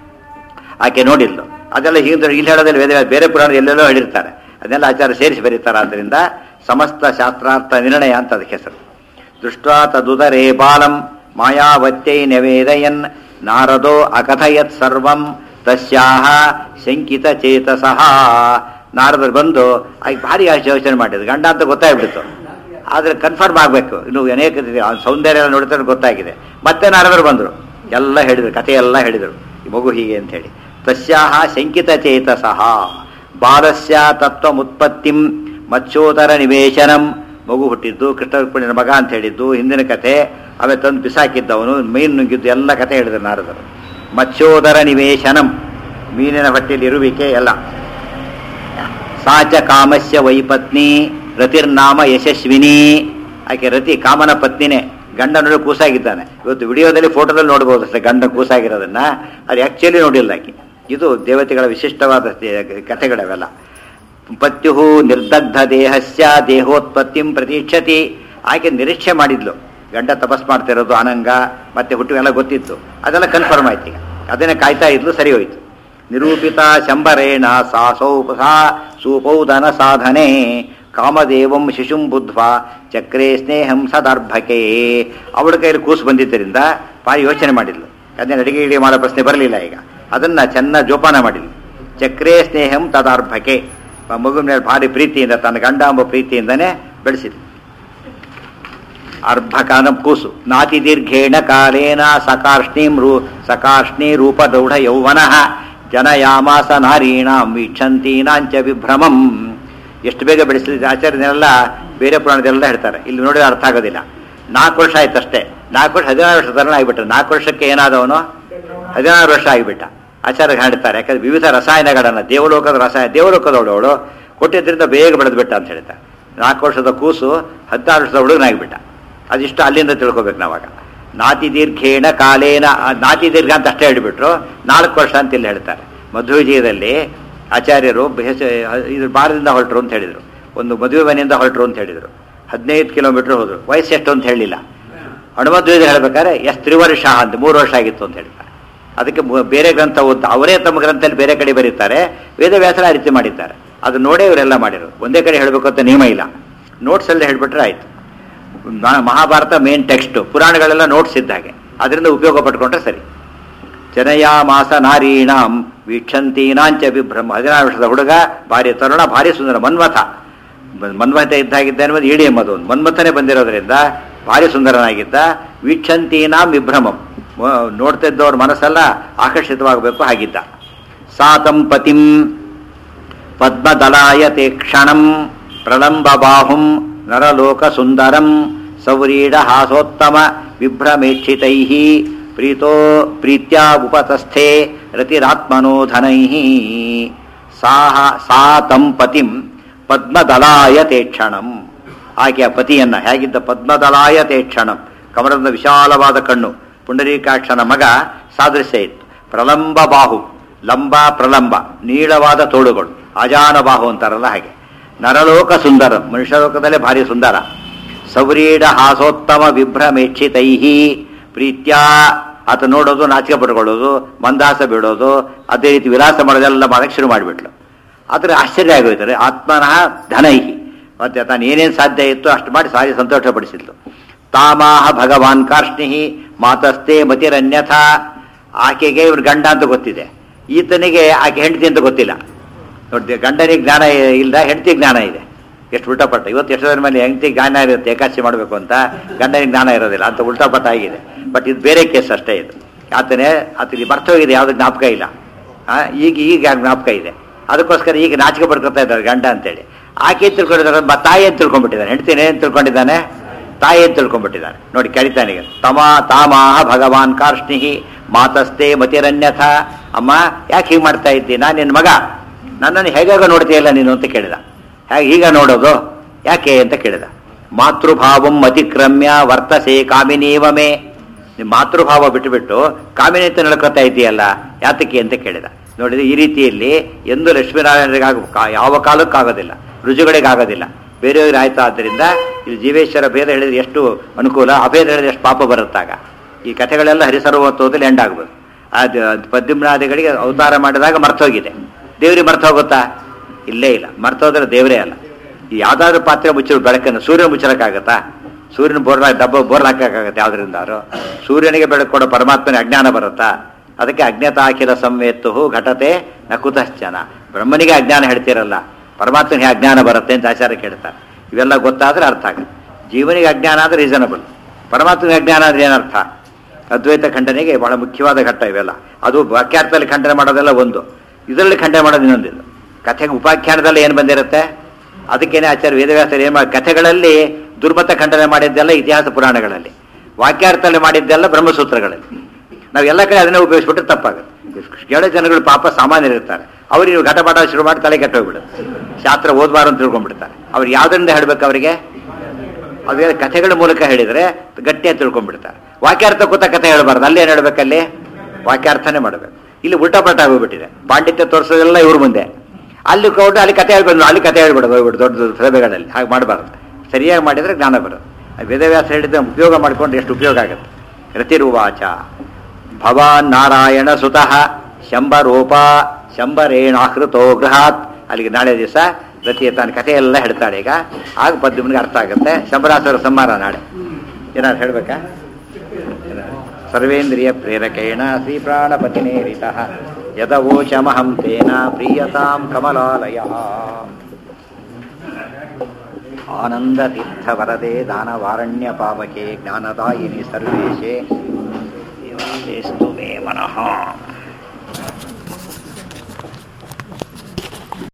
ಆಕೆ ನೋಡಿದ್ಲು ಅದೆಲ್ಲ ಹೀಗೆ ಇಲ್ಲಿ ಹೇಳೋದಲ್ಲಿ ವೇದ ಬೇರೆ ಪುರಾಣ ಎಲ್ಲೆಲ್ಲೋ ಹೇಳಿರ್ತಾರೆ ಅದನ್ನೆಲ್ಲ ಆಚಾರ ಸೇರಿಸಿ ಬರೀತಾರೆ ಆದ್ದರಿಂದ ಸಮಸ್ತ ಶಾಸ್ತ್ರಾರ್ಥ ನಿರ್ಣಯ ಅಂತ ಅದಕ್ಕೆ ಹೆಸರು ದೃಷ್ಟ್ವಾ ತದುದರೇ ಬಾಲಂ ಮಾಯಾವತ್ಯೈ ನಿವೇದಯನ್ ನಾರದೋ ಅಕಥಯತ್ ಸರ್ವಂ ತಸ್ಯಾಹ ಶಂಕಿತ ಚೇತಸಃ ನಾರದರು ಬಂದು ಆಗ ಭಾರಿ ಯೋಚನೆ ಮಾಡಿದ್ರು ಗಂಡ ಅಂತ ಗೊತ್ತಾಗ್ಬಿಡ್ತು ಆದರೆ ಕನ್ಫರ್ಮ್ ಆಗಬೇಕು ಇನ್ನು ಅನೇಕ ರೀತಿ ಆ ಸೌಂದರ್ಯ ಎಲ್ಲ ನೋಡ್ತಾರೆ ಗೊತ್ತಾಗಿದೆ ಮತ್ತೆ ನಾರದರು ಬಂದರು ಎಲ್ಲ ಹೇಳಿದರು ಕಥೆ ಎಲ್ಲ ಹೇಳಿದರು ಈ ಮಗು ಹೀಗೆ ಅಂತ ಹೇಳಿ ತಸ್ಯಾಹ ಶಂಕಿತ ಚೇತಸಃ ಬಾಲಸ್ಯ ತತ್ವಮುತ್ಪತ್ತಿಂ ಮತ್ಸ್ಯೋದರ ನಿವೇಶನಂ ಮಗು ಹುಟ್ಟಿದ್ದು ಕೃಷ್ಣ ರುಕ್ಮಿಣಿಯ ಮಗ ಅಂತ ಹೇಳಿದ್ದು ಹಿಂದಿನ ಕಥೆ ಆಮೇಲೆ ತಂದು ಬಿಸಾಕಿದ್ದವನು ಮೀನು ನುಗ್ಗಿದ್ದು ಎಲ್ಲ ಕಥೆ ಹೇಳಿದರು ನಾರದರು ಮತ್ಸ್ಯೋದರ ನಿವೇಶನಂ ಮೀನಿನ ಹೊಟ್ಟೆಯಲ್ಲಿ ಇರುವಿಕೆ ಎಲ್ಲ ಸಾಚ ಕಾಮಸ್ಯ ವೈಪತ್ನಿ ರತಿರ್ನಾಮ ಯಶಸ್ವಿನಿ ಆಕೆ ರತಿ ಕಾಮನ ಪತ್ನಿನೇ ಗಂಡನೊಳಗೆ ಕೂಸಾಗಿದ್ದಾನೆ ಇವತ್ತು ವಿಡಿಯೋದಲ್ಲಿ ಫೋಟೋದಲ್ಲಿ ನೋಡ್ಬೋದು ಅಷ್ಟೇ ಗಂಡ ಕೂಸಾಗಿರೋದನ್ನ ಅದು ಆ್ಯಕ್ಚುಲಿ ನೋಡಿಲ್ಲ ಆಕೆ ಇದು ದೇವತೆಗಳ ವಿಶಿಷ್ಟವಾದ ದೇ- ಕಥೆಗಳವೆಲ್ಲ ಪತ್ಯು ನಿರ್ದಗ್ಧ ದೇಹಸ್ಯ ದೇಹೋತ್ಪತ್ತಿಂ ಪ್ರತೀಕ್ಷತಿ ಆಕೆ ನಿರೀಕ್ಷೆ ಮಾಡಿದ್ಲು ಗಂಡ ತಪಸ್ ಮಾಡ್ತಿರೋದು ಅನಂಗ ಮತ್ತೆ ಹುಟ್ಟು ಎಲ್ಲ ಗೊತ್ತಿತ್ತು ಅದೆಲ್ಲ ಕನ್ಫರ್ಮ್ ಆಯ್ತು ಈಗ ಅದನ್ನೇ ಕಾಯ್ತಾ ಇದ್ಲು ಸರಿ ಹೋಯ್ತು ನಿರೂಪಿತ ಶಂಬರೇಣ ಸಾ ಸೌಪ ಸಾ ಸುಪೌದನ ಸಾಧನೆ ಕಾಮದೇವಂ ಶಿಶುಂ ಬುದ್ಧ್ವಾ ಚಕ್ರೇ ಸ್ನೇಹಂ ಸದರ್ಭಕೆ ಅವಳ ಕೈಯಲ್ಲಿ ಕೂಸು ಬಂದಿದ್ದರಿಂದ ಭಾರಿ ಯೋಚನೆ ಮಾಡಿದ್ಲು ಅದನ್ನ ಅಡಿಗೆ ಗಿಡಿಗೆ ಮಾಡೋ ಪ್ರಶ್ನೆ ಬರಲಿಲ್ಲ ಈಗ ಅದನ್ನ ಚೆನ್ನಾಗಿ ಜೋಪಾನ ಮಾಡಿದ್ಲು ಚಕ್ರೇ ಸ್ನೇಹಂ ತದಾರ್ಭಕೆ ಆ ಮಗುವಿನ ಮೇಲೆ ಭಾರಿ ಪ್ರೀತಿಯಿಂದ ತನ್ನ ಗಂಡ ಎಂಬ ಪ್ರೀತಿಯಿಂದನೇ ಬೆಳೆಸಿದ್ಲು ಅರ್ಭಕಾನ ಕೂಸು ನಾತಿ ದೀರ್ಘೇಣ ಕಾಲೇನ ಸಕಾರ್ಷ್ಣೀಂ ರೂ ಸಕಾರ್ಷ್ಣೀ ರೂಪದೌಢ ಯೌವನಃ ಜನಯಾಮಾಸ ನಾರೀಣಾಂ ವೀಕ್ಷಂತೀನಾಂಚ ವಿಭ್ರಮಂ ಎಷ್ಟು ಬೇಗ ಬೆಳೆಸಿದ ಆಚಾರ್ಯನೆಲ್ಲ ಬೇರೆ ಪುರಾಣದೆಲ್ಲ ಹೇಳ್ತಾರೆ ಇಲ್ಲಿ ನೋಡಿದ್ರೆ ಅರ್ಥ ಆಗೋದಿಲ್ಲ ನಾಲ್ಕು ವರ್ಷ ಆಯ್ತು ಅಷ್ಟೇ ನಾಲ್ಕು ವರ್ಷ ಹದಿನಾರು ವರ್ಷ ತರಣ ಆಗಿಬಿಟ್ಟ ನಾಲ್ಕು ವರ್ಷಕ್ಕೆ ಏನಾದವನು ಹದಿನಾರು ವರ್ಷ ಆಗಿಬಿಟ್ಟ ಆಚಾರ್ಯ ಹೇಳ್ತಾರೆ ಯಾಕಂದ್ರೆ ವಿವಿಧ ರಸಾಯನಗಳನ್ನು ದೇವಲೋಕದ ರಸಾಯನ ದೇವಲೋಕದವಳವಳು ಕೊಟ್ಟಿದ್ದರಿಂದ ಬೇಗ ಬೆಳೆದು ಬಿಟ್ಟ ಅಂತ ಹೇಳ್ತಾರೆ ನಾಲ್ಕು ವರ್ಷದ ಕೂಸು ಹದಿನಾರು ವರ್ಷದ ಹುಡುಗನಾಗಿಬಿಟ್ಟ ಅದಿಷ್ಟು ಅಲ್ಲಿಂದ ತಿಳ್ಕೊಬೇಕು ನಾವಾಗ ನಾತಿ ದೀರ್ಘೇಣ ಕಾಲೇನ ಆ ನಾತಿ ದೀರ್ಘ ಅಂತ ಅಷ್ಟೇ ಹೇಳಿಬಿಟ್ರು ನಾಲ್ಕು ವರ್ಷ ಅಂತ ಇಲ್ಲಿ ಹೇಳ್ತಾರೆ ಮಧ್ವವಿಜಯದಲ್ಲಿ ಆಚಾರ್ಯರು ಬೇಸ ಇದ್ರ ಬಾರದಿಂದ ಹೊರಟರು ಅಂತ ಹೇಳಿದರು ಒಂದು ಮದುವೆ ಮನೆಯಿಂದ ಹೊರಟರು ಅಂತ ಹೇಳಿದರು ಹದಿನೈದು ಕಿಲೋಮೀಟರ್ ಹೋದರು ವಯಸ್ಸು ಎಷ್ಟು ಅಂತ ಹೇಳಿಲ್ಲ ಹನುಮಧ್ವಜ ಹೇಳ್ಬೇಕಾದ್ರೆ ಎಷ್ಟು ತ್ರಿವರ್ಷ ಅಂತ ಮೂರು ವರ್ಷ ಆಗಿತ್ತು ಅಂತ ಹೇಳ್ತಾರೆ ಅದಕ್ಕೆ ಮು- ಬೇರೆ ಗ್ರಂಥ ಓದ್ತಾ ಅವರೇ ತಮ್ಮ ಗ್ರಂಥದಲ್ಲಿ ಬೇರೆ ಕಡೆ ಬರೀತಾರೆ ವೇದವ್ಯಾಸರ ಆ ರೀತಿ ಮಾಡಿದ್ದಾರೆ ಅದು ನೋಡೇ ಇವರೆಲ್ಲ ಮಾಡಿರೋದು ಒಂದೇ ಕಡೆ ಹೇಳಬೇಕು ಅಂತ ನಿಯಮ ಇಲ್ಲ ನೋಟ್ಸಲ್ಲೇ ಹೇಳ್ಬಿಟ್ರೆ ಆಯ್ತು ಮ- ಮಹಾಭಾರತ ಮೇನ್ ಟೆಕ್ಸ್ಟ್ ಪುರಾಣಗಳೆಲ್ಲ ನೋಟ್ಸ್ ಇದ್ದಾಗೆ ಅದರಿಂದ ಉಪಯೋಗ ಪಡ್ಕೊಂಡ್ರೆ ಸರಿ ಜನಯಾಮಾಸ ನಾರೀಣಾಂ ವೀಕ್ಷಂತೀನಾಂಚ ವಿಭ್ರಮ ಹದಿನಾರು ವರ್ಷದ ಹುಡುಗ ಭಾರಿ ತರುಣ ಭಾರಿ ಸುಂದರ ಮನ್ಮಥ ಮ- ಮನ್ಮಥ ಇದ್ದಾಗಿದ್ದಾನೆ ಮತ್ತು ಇಡಿ ಎಂಬುದು ಒಂದು ಮನ್ಮಥನೇ ಬಂದಿರೋದ್ರಿಂದ ಭಾರಿ ಸುಂದರನಾಗಿದ್ದ ವೀಕ್ಷಂತೀನಾಂ ವಿಭ್ರಮಂ ಮ- ನೋಡ್ತಾ ಇದ್ದವ್ರ ಮನಸ್ಸೆಲ್ಲ ಆಕರ್ಷಿತವಾಗಬೇಕು ಹಾಗಿದ್ದ ಸಾತಂ ಪತಿಂ ಪದ್ಮದಲಾಯತೆ ಕ್ಷಣಂ ಪ್ರಲಂಬ ಬಾಹುಂ ನರಲೋಕ ಸುಂದರಂ ಸೌರೀಢ ಹಾಸೋತ್ತಮ ವಿಭ್ರಮೇಕ್ಷಿತೈ ಪ್ರೀತೋ ಪ್ರೀತ್ಯಾ ಉಪತಸ್ಥೆ ರತಿರಾತ್ಮನೋ ಧನೈ ಸಾಹ ಸಾ ತಂ ಪತಿಂ ಪದ್ಮದಲಾಯತೆ ಕ್ಷಣಂ ಆಕೆಯ ಪತಿಯನ್ನ ಹೇಗಿದ್ದ ಪದ್ಮದಲಾಯತೆ ಕ್ಷಣಂ ಕಮಲದ ವಿಶಾಲವಾದ ಕಣ್ಣು ಪುಂಡರೀಕಾಕ್ಷನ ಮಗ ಸಾದೃಶ್ಯ ಇತ್ತು ಪ್ರಲಂಬ ಬಾಹು ಲಂಬ ಪ್ರಲಂಬ ನೀಳವಾದ ತೋಳುಗಳು ಅಜಾನ ಬಾಹು ಅಂತಾರಲ್ಲ ಹಾಗೆ ನರಲೋಕ ಸುಂದರ ಮನುಷ್ಯ ಲೋಕದಲ್ಲೇ ಭಾರಿ ಸುಂದರ ಸೌರೀಢ ಹಾಸೋತ್ತಮ ವಿಭ್ರಮೇಕ್ಷಿತೈ ಪ್ರೀತ್ಯ ಆತ ನೋಡೋದು ನಾಚಿಕೆ ಪಡ್ಕೊಳ್ಳೋದು ಮಂದಾಸ ಬಿಡೋದು ಅದೇ ರೀತಿ ವಿಲಾಸ ಮಾಡೋದೆಲ್ಲ ಮಾಡಕ್ಕೆ ಶುರು ಮಾಡಿಬಿಟ್ಲು ಆದರೆ ಆಶ್ಚರ್ಯ ಆಗೋಯ್ತಾರೆ ಆತ್ಮನಃ ಧನೈಹಿ ಮತ್ತೆ ತಾನು ಏನೇನು ಸಾಧ್ಯ ಇತ್ತು ಅಷ್ಟು ಮಾಡಿ ಸಾರಿ ಸಂತೋಷಪಡಿಸಿದ್ಲು ತಾಮಾಹ ಭಗವಾನ್ ಕಾರ್ಷ್ಣಿಹಿ ಮಾತಸ್ತೆ ಮತಿರನ್ಯಥ ಆಕೆಗೆ ಇವ್ರ ಗಂಡ ಅಂತ ಗೊತ್ತಿದೆ ಈತನಿಗೆ ಆಕೆ ಹೆಂಡತಿ ಅಂತ ಗೊತ್ತಿಲ್ಲ ನೋಡಿ ಗಂಡನಿಗೆ ಜ್ಞಾನ ಇಲ್ಲ ಹೆಂಡತಿ ಜ್ಞಾನ ಇದೆ ಎಷ್ಟು ಉಲ್ಟಾಪಟ್ಟ ಇವತ್ತು ಎಷ್ಟೋದ್ರ ಮೇಲೆ ಹೆಂಡತಿ ಜ್ಞಾನ ಇರುತ್ತೆ ಏಕಾದಶಿ ಮಾಡಬೇಕು ಅಂತ ಗಂಡನಿಗೆ ಜ್ಞಾನ ಇರೋದಿಲ್ಲ ಅಂತ ಉಲ್ಟಾಪಟ್ಟ ಆಗಿದೆ ಬಟ್ ಇದು ಬೇರೆ ಕೇಸ್ ಅಷ್ಟೇ ಇದು ಆತನೇ ಆತನಿಗೆ ಬರ್ತ ಹೋಗಿದೆ ಯಾವ್ದು ಜ್ಞಾಪಕ ಇಲ್ಲ ಆ, ಈಗ ಈಗ ಜ್ಞಾಪಕ ಇದೆ ಅದಕ್ಕೋಸ್ಕರ ಈಗ ನಾಚಿಕೆ ಪಡ್ಕೊತಾ ಇದ್ದಾರೆ ಗಂಡ ಅಂತೇಳಿ ಆಕೆ ಏನ್ ತಿಳ್ಕೊಂಡಿದ್ದಾರೆ ಬ ತಾಯಿ ಅಂತ ತಿಳ್ಕೊಂಡ್ಬಿಟ್ಟಿದ್ದಾನೆ ಹೆಂಡ್ತಿನೇ ಏನ್ ತಿಳ್ಕೊಂಡಿದ್ದಾನೆ ತಾಯಿ ಅಂತ ತಿಳ್ಕೊಂಡ್ಬಿಟ್ಟಿದ್ದಾನೆ ನೋಡಿ ಕರಿತಾನಿಗೆ ತಮ ತಾಮಾಹ ಭಗವಾನ್ ಕಾರ್ಷ್ಣಿಹಿ ಮಾತಸ್ತೆ ಮತಿರನ್ಯಥ ಅಮ್ಮ ಯಾಕೆ ಹೀಗೆ ಮಾಡ್ತಾ ಇದ್ದಿ ನಾನು ನಿನ್ನ ಮಗ ನನ್ನನ್ನು ಹೇಗಾಗ ನೋಡ್ತೀಯಲ್ಲ ನೀನು ಅಂತ ಕೇಳಿದ ಹೇಗೆ ಈಗ ನೋಡೋದು ಯಾಕೆ ಅಂತ ಕೇಳಿದ ಮಾತೃಭಾವಂ ಅತಿಕ್ರಮ್ಯ ವರ್ತಸೆ ಕಾಮಿನೀವಮೇ ನಿಮ್ಮ ಮಾತೃಭಾವ ಬಿಟ್ಟುಬಿಟ್ಟು ಕಾಮಿನಿ ಅಂತ ನಡ್ಕೊತಾ ಇದೆಯಲ್ಲ ಯಾತಕ್ಕೆ ಅಂತ ಕೇಳಿದ ನೋಡಿದ್ರೆ ಈ ರೀತಿಯಲ್ಲಿ ಎಂದು ಲಕ್ಷ್ಮೀನಾರಾಯಣರಿಗಾಗ ಯಾವ ಕಾಲಕ್ಕಾಗೋದಿಲ್ಲ ರುಜುಗಳಿಗಾಗೋದಿಲ್ಲ ಬೇರೆಯವ್ರಿಗೆ ಆಯ್ತು ಆದ್ದರಿಂದ ಇಲ್ಲಿ ಜೀವೇಶ್ವರ ಭೇದ ಹೇಳಿದ್ರೆ ಎಷ್ಟು ಅನುಕೂಲ ಅಭೇದ ಹೇಳಿದ್ರೆ ಎಷ್ಟು ಪಾಪ ಬರುತ್ತಾಗ ಈ ಕಥೆಗಳೆಲ್ಲ ಹರಿಸರ್ವತ್ವದಲ್ಲಿ ಎಂಡ್ ಆಗ್ಬೋದು ಅದು ಪದ್ಮನಾದಿಗಳಿಗೆ ಅವತಾರ ಮಾಡಿದಾಗ ಮರ್ತೋಗಿದೆ ದೇವ್ರಿಗೆ ಮರ್ತ ಹೋಗುತ್ತಾ ಇಲ್ಲೇ ಇಲ್ಲ ಮರ್ತೋದ್ರೆ ದೇವರೇ ಅಲ್ಲ ಈ ಯಾವ್ದಾದ್ರು ಪಾತ್ರೆ ಮುಚ್ಚಲು ಬೆಳಕನ್ನು ಸೂರ್ಯ ಮುಚ್ಚಲಕ್ಕಾಗತ್ತಾ ಸೂರ್ಯನ ಬೋರ್ಲ ಡಬ್ಬ ಬೋರ್ಲ್ ಹಾಕಕ್ಕಾಗತ್ತೆ ಯಾವ್ದ್ರಿಂದಾರು ಸೂರ್ಯನಿಗೆ ಬೆಳಕು ಕೊಡೋ ಪರಮಾತ್ಮನ ಅಜ್ಞಾನ ಬರುತ್ತಾ ಅದಕ್ಕೆ ಅಜ್ಞಾತಾಖಿಲ ಸಂವೇತ್ತು ಘಟತೆ ನ ಕುತಶ್ಚನ ಬ್ರಹ್ಮನಿಗೆ ಅಜ್ಞಾನ ಹೇಳ್ತಿರಲ್ಲ ಪರಮಾತ್ಮನಿಗೆ ಅಜ್ಞಾನ ಬರುತ್ತೆ ಅಂತ ಆಚಾರ್ಯ ಕೇಳ್ತಾರೆ ಇವೆಲ್ಲ ಗೊತ್ತಾದ್ರೆ ಅರ್ಥ ಆಗುತ್ತೆ ಜೀವನಿಗೆ ಅಜ್ಞಾನ ಆದರೆ ರೀಸನಬಲ್ ಪರಮಾತ್ಮನಿಗೆ ಅಜ್ಞಾನ ಅಂದ್ರೆ ಏನರ್ಥ ಅದ್ವೈತ ಖಂಡನೆಗೆ ಬಹಳ ಮುಖ್ಯವಾದ ಘಟ್ಟ ಇವೆಲ್ಲ ಅದು ವಾಕ್ಯಾರ್ಥದಲ್ಲಿ ಖಂಡನೆ ಮಾಡೋದೆಲ್ಲ ಒಂದು ಇದರಲ್ಲಿ ಖಂಡನೆ ಮಾಡೋದು ಇನ್ನೊಂದಿಲ್ಲ ಕಥೆಗೆ ಉಪಾಖ್ಯಾನದಲ್ಲಿ ಏನು ಬಂದಿರುತ್ತೆ ಅದಕ್ಕೇನೆ ಆಚಾರ್ಯ ವೇದವ್ಯಾಸರು ಏನು ಮಾಡಿ ಕಥೆಗಳಲ್ಲಿ ದುರ್ಮತ ಖಂಡನೆ ಮಾಡಿದ್ದೆಲ್ಲ ಇತಿಹಾಸ ಪುರಾಣಗಳಲ್ಲಿ ವಾಕ್ಯಾರ್ಥದಲ್ಲಿ ಮಾಡಿದ್ದೆಲ್ಲ ಬ್ರಹ್ಮಸೂತ್ರಗಳಲ್ಲಿ ನಾವು ಎಲ್ಲ ಕಡೆ ಅದನ್ನೇ ಉಪಯೋಗಿಸ್ಬಿಟ್ರೆ ತಪ್ಪಾಗುತ್ತೆ ಕೇಳೋ ಜನಗಳು ಪಾಪ ಸಾಮಾನ್ಯರಿರ್ತಾರೆ ಅವ್ರಿಗೆ ಘಟ ಪಾಠ ಶುರು ಮಾಡಿ ತಲೆ ಕೆಟ್ಟೋಗ್ಬಿಡುತ್ತೆ ಶಾಸ್ತ್ರ ಓದ್ಬಾರ ಅಂತ ತಿಳ್ಕೊಂಡ್ಬಿಡ್ತಾರೆ ಅವ್ರು ಯಾವ್ದರಿಂದ ಹೇಳ್ಬೇಕು ಅವರಿಗೆ ಅದೇ ಕಥೆಗಳ ಮೂಲಕ ಹೇಳಿದ್ರೆ ಗಟ್ಟಿಯಾಗಿ ತಿಳ್ಕೊಂಡ್ಬಿಡ್ತಾರೆ ವಾಕ್ಯಾರ್ಥ ಕೂತ ಕಥೆ ಹೇಳ್ಬಾರ್ದು ಅಲ್ಲೇನು ಹೇಳ್ಬೇಕಲ್ಲಿ ವಾಕ್ಯಾರ್ಥನೇ ಮಾಡಬೇಕು ಇಲ್ಲಿ ಉಲ್ಟಾಪಲ್ಟ ಆಗೋಗ್ಬಿಟ್ಟಿದೆ ಪಾಂಡಿತ್ಯ ತೋರಿಸೋದೆಲ್ಲ ಇವ್ರ ಮುಂದೆ ಅಲ್ಲಿ ಕೊಟ್ಟು ಅಲ್ಲಿ ಕಥೆ ಹೇಳ್ಬಂದು ಅಲ್ಲಿ ಕಥೆ ಹೇಳ್ಬಿಡೋದು ಹೋಗ್ಬಿಟ್ಟು ದೊಡ್ಡ ದೊಡ್ಡ ಸಭೆಗಳಲ್ಲಿ ಹಾಗೆ ಮಾಡಬಾರ್ದು ಸರಿಯಾಗಿ ಮಾಡಿದ್ರೆ ಜ್ಞಾನ ಬರೋದು ಆ ವೇದವ್ಯಾಸ ಹೇಳಿದ ಉಪಯೋಗ ಮಾಡ್ಕೊಂಡು ಎಷ್ಟು ಉಪಯೋಗ ಆಗುತ್ತೆ ರತಿರುವಾಚ ಭವಾನ್ ನಾರಾಯಣ ಸುತಃ ಶಂಬರೂಪ ಶಂಬರೇಣಾಹೃತೋ ಗೃಹಾತ್ ಅಲ್ಲಿಗೆ ನಾಳೆ ದಿವಸ ರತಿಯ ತಾನ ಕಥೆ ಎಲ್ಲ ಹೇಳ್ತಾಳೆ ಈಗ ಆಗ ಪದ್ಮನಿಗೆ ಅರ್ಥ ಆಗುತ್ತೆ ಶಂಬರಾಸುರ ಸಂಹಾರ ನಾಳೆ ಏನಾದ್ರು ಹೇಳ್ಬೇಕಾ ಸರ್ವೇಂದ್ರಿಯ ಪ್ರೇರಕೇಣ ಶ್ರೀ ಪ್ರಾಣಪತಿನೇರಿತ ಯದವೋಚಮಹಂ ತೇನ ಪ್ರೀಯತಾಂ ಕಮಲಾಲಯ ಆನಂದತೀರ್ಥವರದೆ ದಾನವಾರಣ್ಯ ಪಾವಕೆ ಜ್ಞಾನದಾಯಿನಿ ಸರ್ವೇಶೇ ದೇವಾದೇಸ್ತು ಮೇ ಮನಃ